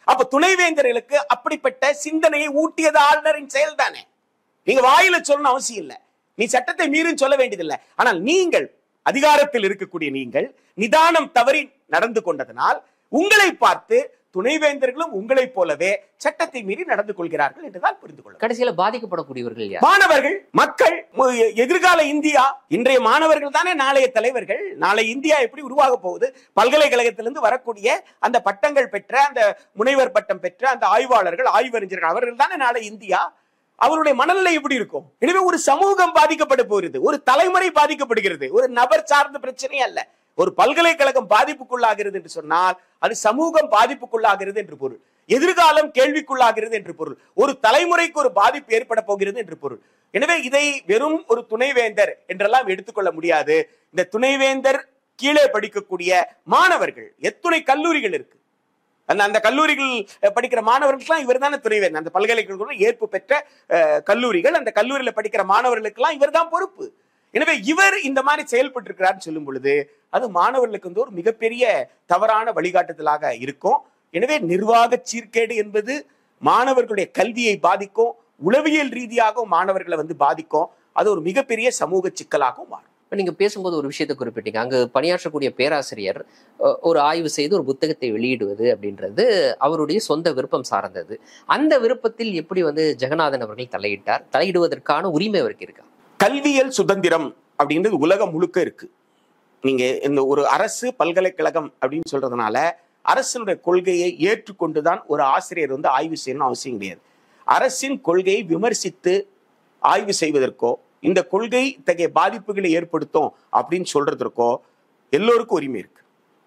அப்ப துணைவேந்தர்களுக்கு அப்படிப்பட்ட சிந்தனையை ஊட்டியது ஆளுநரின் செயல் தானே நீங்க வாயில சொல்லணும் அவசியம் இல்லை நீ சட்டத்தை மீறும் சொல்ல வேண்டியதில்லை ஆனால் நீங்கள் அதிகாரத்தில் இருக்கக்கூடிய நீங்கள் நிதானம் தவறி நடந்து கொண்டதனால் உங்களை பார்த்து துணைவேந்தர்களும் உங்களைப் போலவே சட்டத்தை மீறி நடந்து கொள்கிறார்கள் என்றுதான் புரிந்து கொள்ள கடைசியில பாதிக்கப்படக்கூடியவர்கள் யார் மாணவர்கள் மக்கள் மு- எதிர்கால இந்தியா இன்றைய மாணவர்கள் தானே நாளைய தலைவர்கள் நாளை இந்தியா எப்படி உருவாக போகுது பல்கலைக்கழகத்திலிருந்து வரக்கூடிய அந்த பட்டங்கள் பெற்ற அந்த முனைவர் பட்டம் பெற்ற அந்த ஆய்வாளர்கள் ஆய்வறிஞர்கள் அவர்கள் தானே நாளை இந்தியா அவருடைய மனநிலை எப்படி இருக்கும் எனவே ஒரு சமூகம் பாதிக்கப்பட போகிறது ஒரு தலைமுறை பாதிக்கப்படுகிறது ஒரு நபர் சார்ந்த பிரச்சனை அல்ல ஒரு பல்கலைக்கழகம் பாதிப்புக்குள்ளாகிறது என்று சொன்னால் அது சமூகம் பாதிப்புக்குள்ளாகிறது என்று பொருள் எதிர்காலம் கேள்விக்குள்ளாகிறது என்று பொருள் ஒரு தலைமுறைக்கு ஒரு பாதிப்பு ஏற்பட போகிறது என்று பொருள் எனவே இதை வெறும் ஒரு துணைவேந்தர் என்றெல்லாம் எடுத்துக்கொள்ள முடியாது இந்த துணைவேந்தர் கீழே படிக்கக்கூடிய மாணவர்கள் எத்துணை கல்லூரிகள் இருக்கு அந்த அந்த கல்லூரிகள் அஹ், படிக்கிற மாணவர்களுக்கெல்லாம் இவர் தானே துணைவேந்தர் அந்த பல்கலைக்கழகம் ஏற்பு பெற்ற அஹ், கல்லூரிகள் அந்த கல்லூரியில படிக்கிற மாணவர்களுக்கெல்லாம் இவர் தான் பொறுப்பு எனவே இவர் இந்த மாதிரி செயல்பட்டு இருக்கிறார்னு சொல்லும் பொழுது அது மாணவர்களுக்கு வந்து ஒரு மிகப்பெரிய தவறான வழிகாட்டுதலாக இருக்கும் எனவே நிர்வாக சீர்கேடு என்பது மாணவர்களுடைய கல்வியை பாதிக்கும் உளவியல் ரீதியாகவும் மாணவர்களை வந்து பாதிக்கும் அது ஒரு மிகப்பெரிய சமூக சிக்கலாகவும் மாறும் இப்ப நீங்க பேசும்போது ஒரு விஷயத்தை குறிப்பிட்டீங்க அங்கு பணியாற்றக்கூடிய பேராசிரியர் அஹ், ஒரு ஆய்வு செய்து ஒரு புத்தகத்தை வெளியிடுவது அப்படின்றது அவருடைய சொந்த விருப்பம் சார்ந்தது அந்த விருப்பத்தில் எப்படி வந்து ஜெகநாதன் அவர்கள் தலையிட்டார் தலையிடுவதற்கான உரிமை அவருக்கு இருக்கா கல்வியல் சுதந்திரம் அப்படின்றது உலகம் முழுக்க இருக்கு நீங்க இந்த ஒரு அரசு பல்கலைக்கழகம் அப்படின்னு சொல்றதுனால அரசினுடைய கொள்கையை ஏற்றுக்கொண்டுதான் ஒரு ஆசிரியர் வந்து ஆய்வு செய்யணும்னு அவசியம் கிடையாது அரசின் கொள்கையை விமர்சித்து ஆய்வு செய்வதற்கோ இந்த கொள்கை இத்தகைய பாதிப்புகளை ஏற்படுத்தும் அப்படின்னு சொல்றதற்கோ எல்லோருக்கும் உரிமை இருக்கு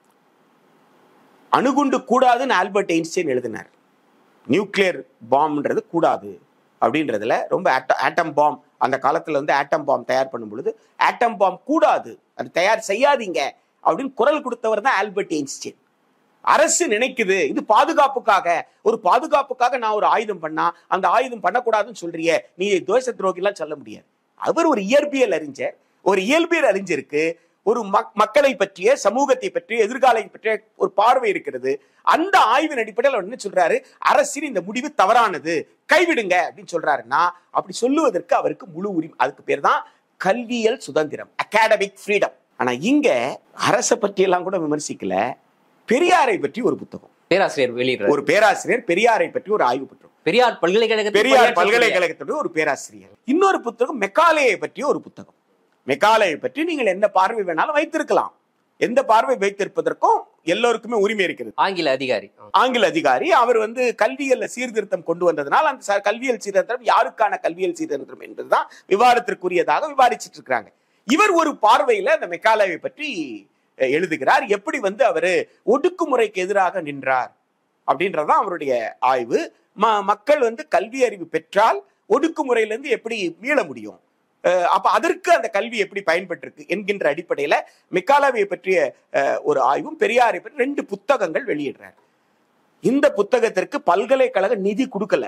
அணுகுண்டு கூடாதுன்னு ஆல்பர்ட் ஐன்ஸ்டைன் எழுதினார் நியூக்ளியர் பாம்ன்றது கூடாது அப்படின்றதுல ரொம்ப ஆட்டம் பாம் அந்த காலத்துல வந்து ஆட்டம் பாம் தயார் பண்ணும் பொழுது ஆட்டம் பாம் கூடாது அது தயார் செய்யாதீங்க அப்படின்னு குரல் கொடுத்தவர் தான் ஆல்பர்ட் ஐன்ஸ்டைன் அரசு நினைக்குது இது பாதுகாப்புக்காக ஒரு பாதுகாப்புக்காக நான் ஒரு ஆயுதம் பண்ணா அந்த ஆயுதம் பண்ணக்கூடாதுன்னு சொல்றியே நீ தேச துரோகிலாம் சொல்ல முடியாது அவர் ஒரு இயற்பியல் அறிஞர் ஒரு இயல்பியல் அறிஞருக்கு ஒரு மக்- மக்களை பற்றிய சமூகத்தை பற்றிய எதிர்காலை பற்றிய ஒரு பார்வை இருக்கிறது அந்த ஆய்வின் அடிப்படையில் அவர் என்ன சொல்றாரு அரசின் இந்த முடிவு தவறானது கைவிடுங்க அப்படின்னு சொல்றாருன்னா அப்படி சொல்லுவதற்கு அவருக்கு முழு உரிமை அதுக்கு பேர் தான் கல்வியல் சுதந்திரம் அகாடமிக் ஃப்ரீடம் ஆனா இங்க அரசை பற்றி எல்லாம் கூட விமர்சிக்கல பெரியாரை பற்றி ஒரு புத்தகம் பேராசிரியர் வெளியிடுறார் ஒரு பேராசிரியர் பெரியாரை பற்றி ஒரு ஆய்வு புத்தகம் பெரியார் பல்கலைக்கழகத்தில் பெரியார் பணியாற்றக்கூடிய- பல்கலைக்கழகத்துடைய ஒரு பேராசிரியர் இன்னொரு புத்தகம் மெக்காலேயை பற்றி ஒரு புத்தகம் மெக்காலேயை பற்றி நீங்கள் எந்த பார்வை வேணாலும் வைத்திருக்கலாம் எந்த பார்வை வைத்திருப்பதற்கும் எல்லோருக்குமே உரிமை இருக்கிறது ஆங்கில அதிகாரி ஆ. ஆங்கில அதிகாரி அவர் வந்து கல்வியல்ல சீர்திருத்தம் கொண்டு வந்ததனால் அந்த ச- கல்வியல் சீர்திருத்தம் யாருக்கான கல்வியல் சீர்திருத்தம் என்பதுதான் விவாதத்திற்குரியதாக விவாதிச்சிட்டு இருக்காங்க இவர் ஒரு பார்வையில அந்த மெக்காலேவை பற்றி அஹ், எழுதுகிறார் எப்படி வந்து அவரு ஒடுக்குமுறைக்கு எதிராக நின்றார் அப்படின்றதுதான் அவருடைய ஆய்வு ம- மக்கள் வந்து கல்வி அறிவு பெற்றால் ஒடுக்குமுறையிலிருந்து எப்படி மீள முடியும் அஹ், அப்ப அதற்கு அந்த கல்வி எப்படி பயன்பட்டிருக்கு என்கின்ற அடிப்படையில மெக்காலாவை பற்றிய அஹ், ஒரு ஆய்வும் பெரியாரை பற்றி ரெண்டு புத்தகங்கள் வெளியிடுறார் இந்த புத்தகத்திற்கு பல்கலைக்கழக நிதி கொடுக்கல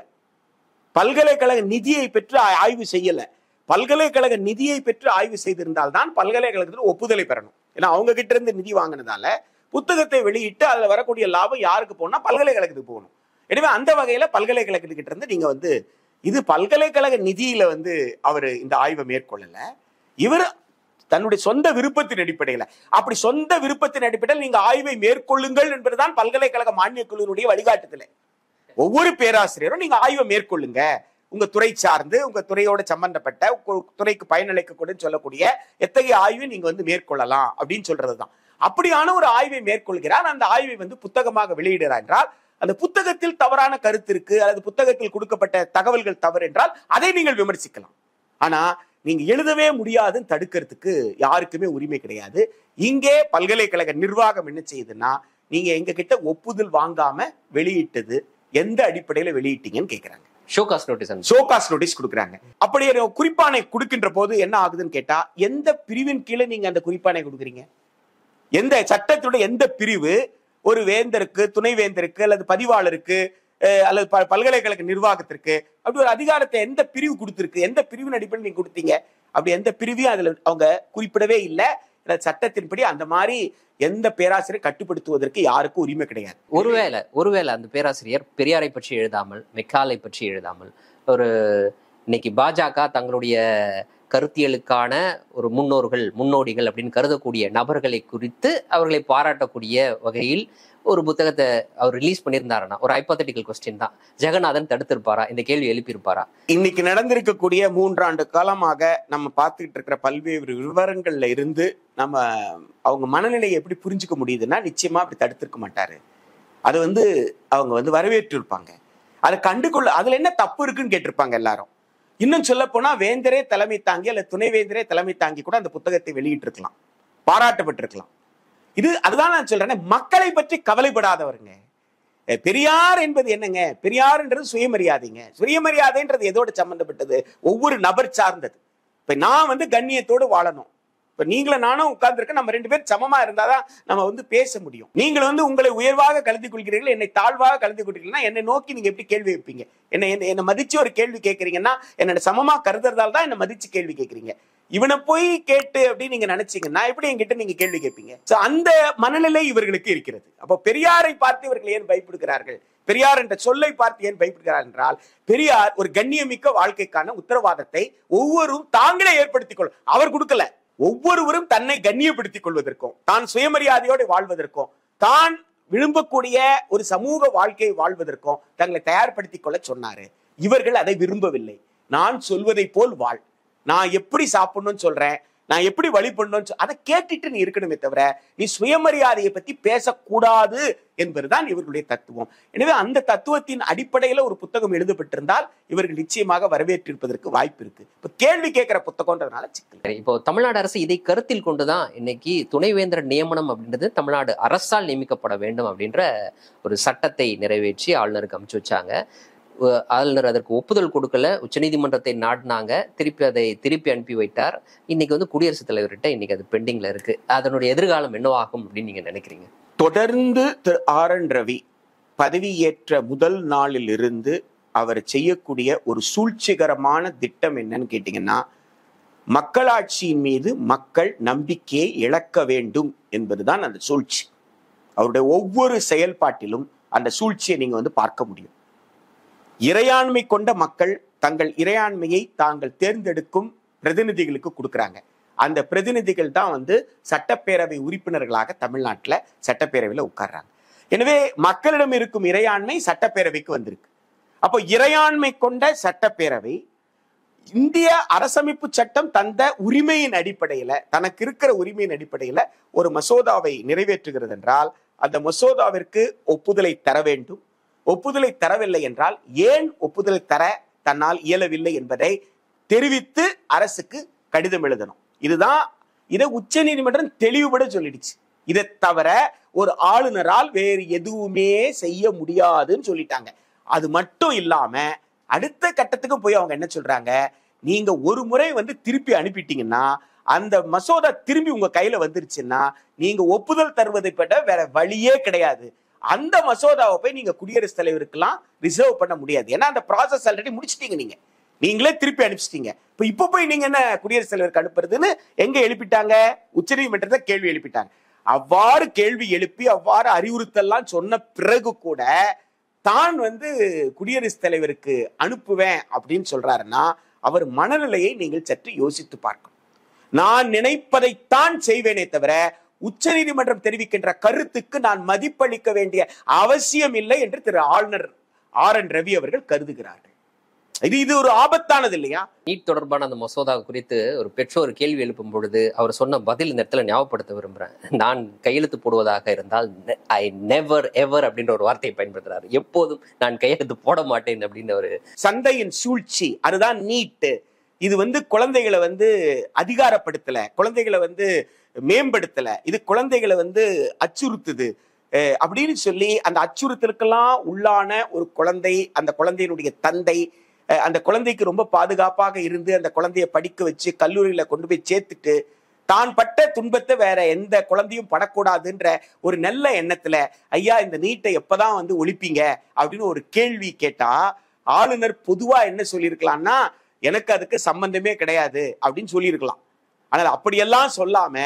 பல்கலைக்கழக நிதியை பெற்று ஆ- ஆய்வு செய்யல பல்கலைக்கழக நிதியை பெற்று ஆய்வு செய்திருந்தால் தான் பல்கலைக்கழகத்தில் ஒப்புதலை பெறணும் ஏன்னா அவங்க கிட்ட இருந்து நிதி வாங்கினதால புத்தகத்தை வெளியிட்டு அதுல வரக்கூடிய லாபம் யாருக்கு போகணும்னா பல்கலைக்கழகத்துக்கு போகணும் எனவே அந்த வகையில பல்கலைக்கழகத்துக்கிட்ட இருந்து நீங்க வந்து இது பல்கலைக்கழக நிதியில வந்து அவர் இந்த ஆய்வை மேற்கொள்ளல இவர் தன்னுடைய சொந்த விருப்பத்தின் அடிப்படையில அப்படி சொந்த விருப்பத்தின் அடிப்படையில் நீங்க ஆய்வை மேற்கொள்ளுங்கள் என்பதுதான் பல்கலைக்கழக மானியக் குழுவினுடைய வழிகாட்டுதல் ஒவ்வொரு பேராசிரியரும் நீங்க ஆய்வை மேற்கொள்ளுங்க உங்க துறை சார்ந்து உங்க துறையோட சம்பந்தப்பட்ட உங்க துறைக்கு பயனளிக்கக்கூடிய சொல்லக்கூடிய எத்தகைய ஆய்வை நீங்க வந்து மேற்கொள்ளலாம் அப்படின்னு சொல்றதுதான் அப்படியான ஒரு ஆய்வை மேற்கொள்கிறார் அந்த ஆய்வை வந்து புத்தகமாக வெளியிடுகிறார் என்றால் அந்த புத்தகத்தில் தவறான கருத்து இருக்கு அல்லது புத்தகத்தில் கொடுக்கப்பட்ட தகவல்கள் தவறு என்றால் அதை நீங்கள் விமர்சிக்கலாம் ஆனா நீங்க எழுதவே முடியாதுன்னு தடுக்கிறதுக்கு யாருக்குமே உரிமை கிடையாது இங்கே பல்கலைக்கழக நிர்வாகம் என்ன செய்யுதுன்னா நீங்க எங்க கிட்ட ஒப்புதல் வாங்காம வெளியிட்டது எந்த அடிப்படையில வெளியிட்டீங்கன்னு கேக்குறாங்க ஷோகாஸ் நோட்டீஸ் அனுப்பிச்சு ஷோகாஸ் நோட்டீஸ் கொடுக்குறாங்க அப்படி ஒரு குறிப்பானை கொடுக்கின்ற போது என்ன ஆகுதுன்னு கேட்டா எந்த பிரிவின் கீழே நீங்க அந்த குறிப்பானை கொடுக்குறீங்க எந்த சட்டத்துடைய எந்த பிரிவு ஒரு வேந்தருக்கு துணை வேந்தருக்கு அல்லது பதிவாளருக்கு அஹ், அல்லது ப- பல்கலைக்கழக நிர்வாகத்திற்கு அப்படி ஒரு அதிகாரத்தை எந்த பிரிவு கொடுத்திருக்கு எந்த பிரிவின் அடிப்படையில் நீங்க கொடுத்தீங்க அப்படி எந்த பிரிவையும் அதுல அவங்க குறிப்பிடவே இல்லை அல்லது சட்டத்தின்படி அந்த மாதிரி எந்த பேராசிரியர் கட்டுப்படுத்துவதற்கு யாருக்கும் உரிமை கிடையாது ஒருவேளை ஒருவேளை அந்த பேராசிரியர் பெரியாரை பற்றி எழுதாமல் மெக்காலை பற்றி எழுதாமல் ஒரு இன்னைக்கு பாஜக தங்களுடைய கருத்தியலுக்கான ஒரு முன்னோர்கள் முன்னோடிகள் அப்படின்னு கருதக்கூடிய நபர்களை குறித்து அவர்களை பாராட்டக்கூடிய வகையில் ஒரு புத்தகத்தை அவர் ரிலீஸ் பண்ணியிருந்தாருன்னா ஒரு ஹைப்போதட்டிக்கல் கொஸ்டின் தான் ஜெகநாதன் தடுத்திருப்பாரா இந்த கேள்வி எழுப்பியிருப்பாரா இன்னைக்கு நடந்திருக்கக்கூடிய மூன்றாண்டு காலமாக நம்ம பார்த்துக்கிட்டு இருக்கிற பல்வேறு விவரங்கள்ல இருந்து நம்ம அவங்க மனநிலையை எப்படி புரிஞ்சுக்க முடியுதுன்னா நிச்சயமா அப்படி தடுத்திருக்க மாட்டாரு அது வந்து அவங்க வந்து வரவேற்றிருப்பாங்க அதை கண்டுகொள்ள அதுல என்ன தப்பு இருக்குன்னு கேட்டிருப்பாங்க எல்லாரும் இன்னும் சொல்ல போனா வேந்தரே தலைமை தாங்கி அல்ல துணைவேந்தரே தலைமை தாங்கி கூட அந்த புத்தகத்தை வெளியிட்டிருக்கலாம் பாராட்டப்பட்டிருக்கலாம் இது அதுதான் நான் சொல்றேன் மக்களை பற்றி கவலைப்படாதவருங்க அஹ் பெரியார் என்பது என்னங்க பெரியார்ன்றது சுயமரியாதைங்க சுயமரியாதைன்றது எதோட சம்பந்தப்பட்டது ஒவ்வொரு நபர் சார்ந்தது இப்ப நான் வந்து கண்ணியத்தோடு வாழணும் இப்ப நீங்களும் நானும் உட்கார்ந்துருக்க நம்ம ரெண்டு பேரும் சமமா இருந்தாதான் நம்ம வந்து பேச முடியும் நீங்கள் வந்து உங்களை உயர்வாக கலந்து கொள்கிறீர்கள் என்னை தாழ்வாக கலந்து கொள்கிறீங்கன்னா என்னை நோக்கி நீங்க எப்படி கேள்வி வைப்பீங்க என்ன என்ன என்னை மதிச்சு ஒரு கேள்வி கேட்கறீங்கன்னா என்னோட சமமா கருதுறதால தான் என்னை மதிச்சு கேள்வி கேட்கறீங்க இவனை போய் கேட்டு அப்படின்னு நீங்க நினைச்சீங்கன்னா எப்படி என்கிட்ட நீங்க கேள்வி கேட்பீங்க சோ அந்த மனநிலை இவர்களுக்கு இருக்கிறது அப்போ பெரியாரை பார்த்து இவர்கள் ஏன் பயப்படுகிறார்கள் பெரியார் என்ற சொல்லை பார்த்து ஏன் பயப்படுகிறார் என்றால் பெரியார் ஒரு கண்ணியமிக்க வாழ்க்கைக்கான உத்தரவாதத்தை ஒவ்வொருவரும் தாங்களே ஏற்படுத்திக் கொள்ளும் அவர் கொடுக்கல ஒவ்வொருவரும் தன்னை கண்ணியப்படுத்திக் கொள்வதற்கும் தான் சுயமரியாதையோடு வாழ்வதற்கும் தான் விரும்பக்கூடிய ஒரு சமூக வாழ்க்கையை வாழ்வதற்கும் தங்களை தயார்படுத்திக் கொள்ள சொன்னாரு இவர்கள் அதை விரும்பவில்லை நான் சொல்வதை போல் வாழ் நான் எப்படி சாப்பிடணும்னு சொல்றேன் நான் எப்படி வழி பண்ணணும்னு சொல்- அதை கேட்டுட்டு நீ இருக்கணுமே தவிர நீ சுயமரியாதையை பத்தி பேசக்கூடாது என்பதுதான் இவர்களுடைய தத்துவம் எனவே அந்த தத்துவத்தின் அடிப்படையில ஒரு புத்தகம் எழுதப்பட்டிருந்தால் இவர்கள் நிச்சயமாக வரவேற்றிருப்பதற்கு வாய்ப்பு இருக்கு இப்ப கேள்வி கேட்கிற புத்தகம்ன்றதுனால சிக்கல் சரி, இப்போ தமிழ்நாடு அரசு இதை கருத்தில் கொண்டுதான் இன்னைக்கு துணைவேந்தர் நியமனம் அப்படின்றது தமிழ்நாடு அரசால் நியமிக்கப்பட வேண்டும் அப்படின்ற ஒரு சட்டத்தை நிறைவேற்றி ஆளுநருக்கு அனுப்பிச்சு வச்சாங்க உ- ஆளுநர் அதற்கு ஒப்புதல் கொடுக்கல உச்சநீதிமன்றத்தை நாடினாங்க திருப்பி அதை திருப்பி அனுப்பி வைத்தார் இன்னைக்கு வந்து குடியரசுத் தலைவர்கிட்ட இன்னைக்கு அது பெண்டிங்ல இருக்கு அதனுடைய எதிர்காலம் என்னவாகும் அப்படின்னு நீங்க நினைக்கிறீங்க தொடர்ந்து திரு ஆர் என் ரவி பதவியேற்ற முதல் நாளில் இருந்து அவர் செய்யக்கூடிய ஒரு சூழ்ச்சிகரமான திட்டம் என்னன்னு கேட்டீங்கன்னா மக்களாட்சியின் மீது மக்கள் நம்பிக்கையை இழக்க வேண்டும் என்பதுதான் அந்த சூழ்ச்சி அவருடைய ஒவ்வொரு செயல்பாட்டிலும் அந்த சூழ்ச்சியை நீங்க வந்து பார்க்க முடியும் இறையாண்மை கொண்ட மக்கள் தங்கள் இறையாண்மையை தாங்கள் தேர்ந்தெடுக்கும் பிரதிநிதிகளுக்கு கொடுக்குறாங்க அந்த பிரதிநிதிகள் தான் வந்து சட்டப்பேரவை உறுப்பினர்களாக தமிழ்நாட்டுல சட்டப்பேரவையில உட்கார்றாங்க எனவே மக்களிடம் இருக்கும் இறையாண்மை சட்டப்பேரவைக்கு வந்திருக்கு அப்போ இறையாண்மை கொண்ட சட்டப்பேரவை இந்திய அரசமைப்பு சட்டம் தந்த உரிமையின் அடிப்படையில தனக்கு இருக்கிற உரிமையின் அடிப்படையில ஒரு மசோதாவை நிறைவேற்றுகிறது என்றால் அந்த மசோதாவிற்கு ஒப்புதலை தர வேண்டும் ஒப்புதலை தரவில்லை என்றால் ஏன் ஒப்புதலை தர தன்னால் இயலவில்லை என்பதை தெரிவித்து அரசுக்கு கடிதம் எழுதணும் இதுதான் இதை உச்ச நீதிமன்றம் தெளிவுபட சொல்லிடுச்சு இதை தவிர ஒரு ஆளுநரால் வேறு எதுவுமே செய்ய முடியாதுன்னு சொல்லிட்டாங்க அது மட்டும் இல்லாம அடுத்த கட்டத்துக்கு போய் அவங்க என்ன சொல்றாங்க நீங்க ஒரு முறை வந்து திருப்பி அனுப்பிட்டீங்கன்னா அந்த மசோதா திரும்பி உங்க கையில வந்துருச்சுன்னா நீங்க ஒப்புதல் தருவதை விட வேற வழியே கிடையாது அந்த மசோதாவை போய் நீங்க குடியரசுத் தலைவருக்கெல்லாம் ரிசர்வ் பண்ண முடியாது ஏன்னா அந்த ப்ராசஸ் ஆல்ரெடி முடிச்சிட்டீங்க நீங்க நீங்களே திருப்பி அனுப்பிச்சிட்டீங்க இப்ப இப்ப போய் நீங்க என்ன குடியரசுத் தலைவருக்கு அனுப்புறதுன்னு எங்க எழுப்பிட்டாங்க உச்சநீதிமன்றத்தை கேள்வி எழுப்பிட்டாங்க அவ்வாறு கேள்வி எழுப்பி அவ்வாறு அறிவுறுத்தல்லாம் சொன்ன பிறகு கூட தான் வந்து குடியரசுத் தலைவருக்கு அனுப்புவேன் அப்படின்னு சொல்றாருன்னா அவர் மனநிலையை நீங்கள் சற்று யோசித்து பார்க்கணும் நான் நினைப்பதைத்தான் செய்வேனே தவிர உச்சநீதிமன்றம் தெரிவிக்கின்ற கருத்துக்கு நான் மதிப்பளிக்க வேண்டிய அவசியம் இல்லை என்று திரு ஆளுநர் ஆர் என் ரவி அவர்கள் கருதுகிறார்கள் இது இது ஒரு ஆபத்தானது இல்லையா நீட் தொடர்பான அந்த மசோதா குறித்து ஒரு பெற்றோர் கேள்வி எழுப்பும் பொழுது அவர் சொன்ன பதில் இந்த இடத்துல ஞாபகப்படுத்த விரும்புறேன் நான் கையெழுத்து போடுவதாக இருந்தால் ஐ நெவர் எவர் அப்படின்ற ஒரு வார்த்தையை பயன்படுத்துறாரு எப்போதும் நான் கையெழுத்து போட மாட்டேன் அப்படின்னு ஒரு சந்தையின் சூழ்ச்சி அதுதான் நீட்டு இது வந்து குழந்தைகளை வந்து அதிகாரப்படுத்தல குழந்தைகளை வந்து மேம்படுத்தல இது குழந்தைகளை வந்து அச்சுறுத்துது அஹ் அப்படின்னு சொல்லி அந்த அச்சுறுத்தலுக்கெல்லாம் உள்ளான ஒரு குழந்தை அந்த குழந்தையினுடைய தந்தை அஹ் அந்த குழந்தைக்கு ரொம்ப பாதுகாப்பாக இருந்து அந்த குழந்தைய படிக்க வச்சு கல்லூரியில கொண்டு போய் சேர்த்துட்டு தான் பட்ட துன்பத்தை வேற எந்த குழந்தையும் படக்கூடாதுன்ற ஒரு நல்ல எண்ணத்துல ஐயா இந்த நீட்டை எப்பதான் வந்து ஒழிப்பீங்க அப்படின்னு ஒரு கேள்வி கேட்டா ஆளுநர் பொதுவா என்ன சொல்லியிருக்கலாம்னா எனக்கு அதுக்கு சம்பந்தமே கிடையாது அப்படின்னு சொல்லியிருக்கலாம் ஆனால் அப்படியெல்லாம் சொல்லாம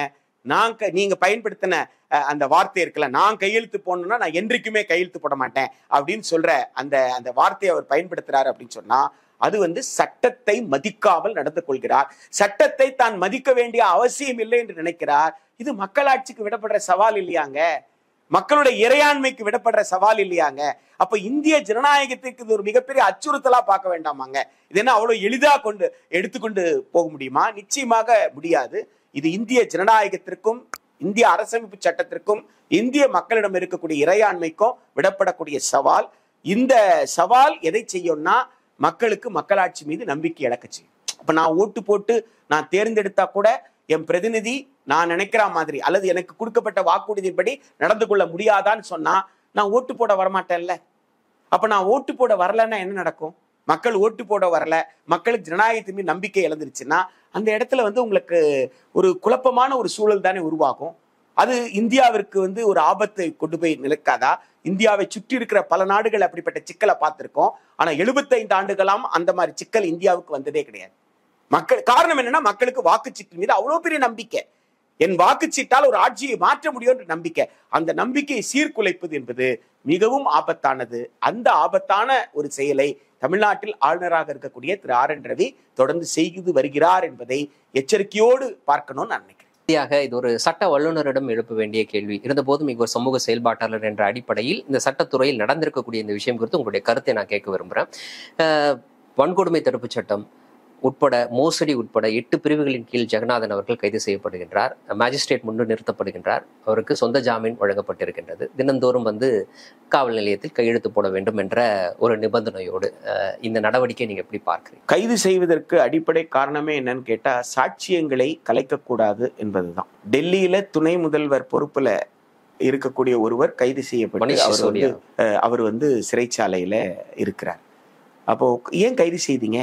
நான் க- நீங்க பயன்படுத்தின அஹ், அந்த வார்த்தை இருக்குல்ல நான் கையெழுத்து போடணும்னா நான் என்றைக்குமே கையெழுத்து போட மாட்டேன் அப்படின்னு சொல்ற அந்த அந்த வார்த்தையை அவர் பயன்படுத்துறாரு அப்படின்னு சொன்னா அது வந்து சட்டத்தை மதிக்காமல் நடந்து கொள்கிறார் சட்டத்தை தான் மதிக்க வேண்டிய அவசியம் இல்லை என்று நினைக்கிறார் இது மக்களாட்சிக்கு விடப்படுற சவால் இல்லையாங்க மக்களுடைய இறையாண்மைக்கு விடப்படுற சவால் இல்லையாங்க அப்ப இந்திய ஜனநாயகத்துக்கு இது ஒரு மிகப்பெரிய அச்சுறுத்தலா பார்க்க வேண்டாமாங்க இது என்ன அவ்வளவு எளிதா கொண்டு எடுத்துக்கொண்டு போக முடியுமா நிச்சயமாக முடியாது இது இந்திய ஜனநாயகத்திற்கும் இந்திய அரசமைப்பு சட்டத்திற்கும் இந்திய மக்களிடம் இருக்கக்கூடிய இறையாண்மைக்கும் விடப்படக்கூடிய சவால் இந்த சவால் எதை செய்யும்னா மக்களுக்கு மக்களாட்சி மீது நம்பிக்கை இழக்க செய்யும் அப்ப நான் ஓட்டு போட்டு நான் தேர்ந்தெடுத்தா கூட என் பிரதிநிதி நான் நினைக்கிற மாதிரி அல்லது எனக்கு கொடுக்கப்பட்ட வாக்குறுதியின்படி நடந்து கொள்ள முடியாதான்னு சொன்னா நான் ஓட்டு போட வரமாட்டேன்ல அப்ப நான் ஓட்டு போட வரலன்னா என்ன நடக்கும் மக்கள் ஓட்டு போட வரல மக்களுக்கு ஜனநாயகத்தின் மீது நம்பிக்கை இழந்துருச்சுன்னா அந்த இடத்துல வந்து உங்களுக்கு ஒரு குழப்பமான ஒரு சூழல் தானே உருவாகும் அது இந்தியாவிற்கு வந்து ஒரு ஆபத்தை கொண்டு போய் நிலைக்காதா இந்தியாவை சுற்றி இருக்கிற பல நாடுகள் அப்படிப்பட்ட சிக்கலை பார்த்திருக்கோம் ஆனா 75 ஆண்டுகளாம் அந்த மாதிரி சிக்கல் இந்தியாவுக்கு வந்ததே கிடையாது மக்கள் காரணம் என்னன்னா மக்களுக்கு வாக்குச்சீட்டு மீது அவ்வளவு பெரிய நம்பிக்கை என் வாக்குச்சீட்டால் ஒரு ஆட்சியை மாற்ற முடியும் என்ற நம்பிக்கை அந்த நம்பிக்கையை சீர்குலைப்பது என்பது மிகவும் ஆபத்தானது அந்த ஆபத்தான ஒரு செயலை தமிழ்நாட்டில் ஆளுநராக இருக்கக்கூடிய திரு ஆர் என் ரவி தொடர்ந்து செய்து வருகிறார் என்பதை எச்சரிக்கையோடு பார்க்கணும்னு நான் நினைக்கிறேன் இறுதியாக இது ஒரு சட்ட வல்லுநரிடம் எழுப்ப வேண்டிய கேள்வி இருந்தபோதும் இங்க ஒரு சமூக செயல்பாட்டாளர் என்ற அடிப்படையில் இந்த சட்டத்துறையில் நடந்திருக்கக்கூடிய இந்த விஷயம் குறித்து உங்களுடைய கருத்தை நான் கேட்க விரும்புகிறேன் அஹ், வன்கொடுமை தடுப்புச் சட்டம் உட்பட மோசடி உட்பட எட்டு பிரிவுகளின் கீழ் ஜெகநாதன் அவர்கள் கைது செய்யப்படுகின்றார் மேஜிஸ்ட்ரேட் முன்பு நிறுத்தப்படுகின்றார் அவருக்கு சொந்த ஜாமீன் வழங்கப்பட்டிருக்கின்றது தினந்தோறும் வந்து காவல் நிலையத்தில் கையெழுத்து போட வேண்டும் என்ற ஒரு நிபந்தனையோடு அஹ், இந்த நடவடிக்கை நீங்க எப்படி பார்க்கிறீங்க கைது செய்வதற்கு அடிப்படை காரணமே என்னன்னு கேட்டா சாட்சியங்களை கலைக்கக்கூடாது என்பதுதான் டெல்லியில துணை முதல்வர் பொறுப்புல இருக்கக்கூடிய ஒருவர் கைது செய்யப்பட்டு மனிஷ் அவர் வந்து சிசோடியா. அஹ், அவர் வந்து சிறைச்சாலையில இருக்கிறார் அப்போ ஏன் கைது செய்தீங்க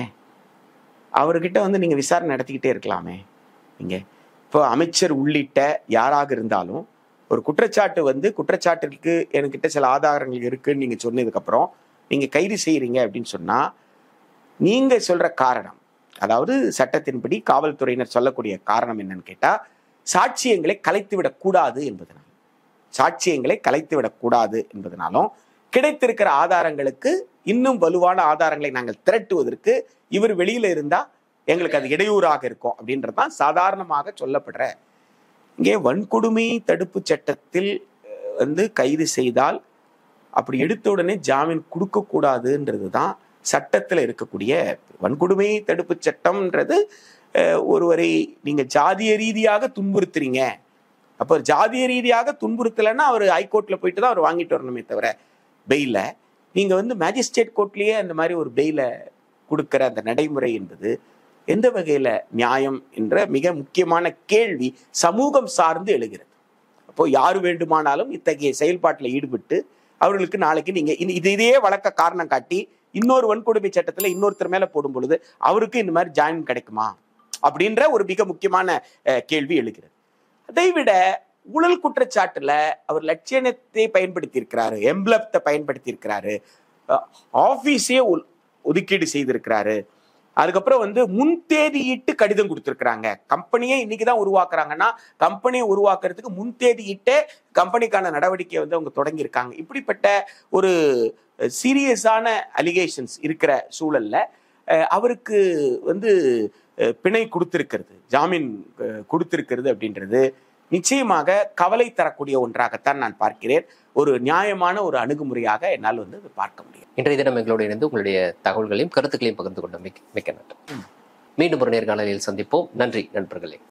அவர்கிட்ட வந்து நீங்க விசாரணை நடத்திக்கிட்டே இருக்கலாமே நீங்க இப்போ அமைச்சர் உள்ளிட்ட யாராக இருந்தாலும் ஒரு குற்றச்சாட்டு வந்து குற்றச்சாட்டிற்கு என்கிட்ட சில ஆதாரங்கள் இருக்குன்னு நீங்க சொன்னதுக்கு அப்புறம் நீங்க கைது செய்யறீங்க அப்படின்னு சொன்னா நீங்க சொல்ற காரணம் அதாவது சட்டத்தின்படி காவல்துறையினர் சொல்லக்கூடிய காரணம் என்னன்னு கேட்டா சாட்சியங்களை கலைத்து விடக்கூடாது என்பதனால் சாட்சியங்களை கலைத்து விடக்கூடாது என்பதனாலும் கிடைத்திருக்கிற ஆதாரங்களுக்கு இன்னும் வலுவான ஆதாரங்களை நாங்கள் திரட்டுவதற்கு இவர் வெளியில இருந்தா எங்களுக்கு அது இடையூறாக இருக்கும் அப்படின்றதுதான் சாதாரணமாக சொல்லப்படுற இங்கே வன்கொடுமை தடுப்பு சட்டத்தில் அஹ், வந்து கைது செய்தால் அப்படி எடுத்த உடனே ஜாமீன் கொடுக்க கூடாதுன்றது தான் சட்டத்தில் இருக்கக்கூடிய வன்கொடுமை தடுப்பு சட்டம்ன்றது அஹ், ஒருவரை நீங்க ஜாதிய ரீதியாக துன்புறுத்துறீங்க அப்போ ஜாதிய ரீதியாக துன்புறுத்தலைன்னா அவர் ஹைகோர்ட்ல போயிட்டு தான் அவர் வாங்கிட்டு வரணுமே தவிர பெயில நீங்க வந்து மேஜிஸ்ட்ரேட் கோர்ட்லயே அந்த மாதிரி ஒரு பெயில கொடுக்கிற அந்த நடைமுறை என்பது எந்த வகையில நியாயம் என்ற மிக முக்கியமான கேள்வி சமூகம் சார்ந்து எழுகிறது அப்போ யார் வேண்டுமானாலும் இத்தகைய செயல்பாட்டில் ஈடுபட்டு அவர்களுக்கு நாளைக்கு நீங்க இனி- இது இதையே வழக்க காரணம் காட்டி இன்னொரு வன்கொடுமை சட்டத்துல இன்னொருத்தர் மேல போடும் பொழுது அவருக்கு இந்த மாதிரி ஜாமீன் கிடைக்குமா அப்படின்ற ஒரு மிக முக்கியமான அஹ், கேள்வி எழுகிறது அதை விட ஊழல் குற்றச்சாட்டுல அவர் லட்சியத்தை பயன்படுத்தி இருக்கிறாரு எம்ப்ளத்தை பயன்படுத்தி இருக்கிறாரு ஆபீஸே ஒதுக்கீடு செய்திருக்கிறாரு அதுக்கப்புறம் வந்து முன்தேதியிட்டு கடிதம் கொடுத்துருக்குறாங்க கம்பெனியே இன்னைக்கு தான் உருவாக்குறாங்கன்னா கம்பெனியை உருவாக்குறதுக்கு முன்தேதியிட்டே கம்பெனிக்கான நடவடிக்கையை வந்து அவங்க தொடங்கியிருக்காங்க இப்படிப்பட்ட ஒரு சீரியஸான அலிகேஷன்ஸ் இருக்கிற சூழல்ல அஹ், அவருக்கு வந்து அஹ், பிணை கொடுத்திருக்கிறது ஜாமீன் அஹ், கொடுத்திருக்கிறது அப்படின்றது நிச்சயமாக கவலை தரக்கூடிய ஒன்றாகத்தான் நான் பார்க்கிறேன் ஒரு நியாயமான ஒரு அணுகுமுறையாக என்னால் வந்து அதை பார்க்க முடியும் இன்றைய தினம் எங்களோடு இணைந்து உங்களுடைய தகவல்களையும் கருத்துக்களையும் பகிர்ந்து கொண்ட மிக்க மிக்க நன்றி மீண்டும் ஒரு நேர்காணலில் சந்திப்போம் நன்றி நண்பர்களே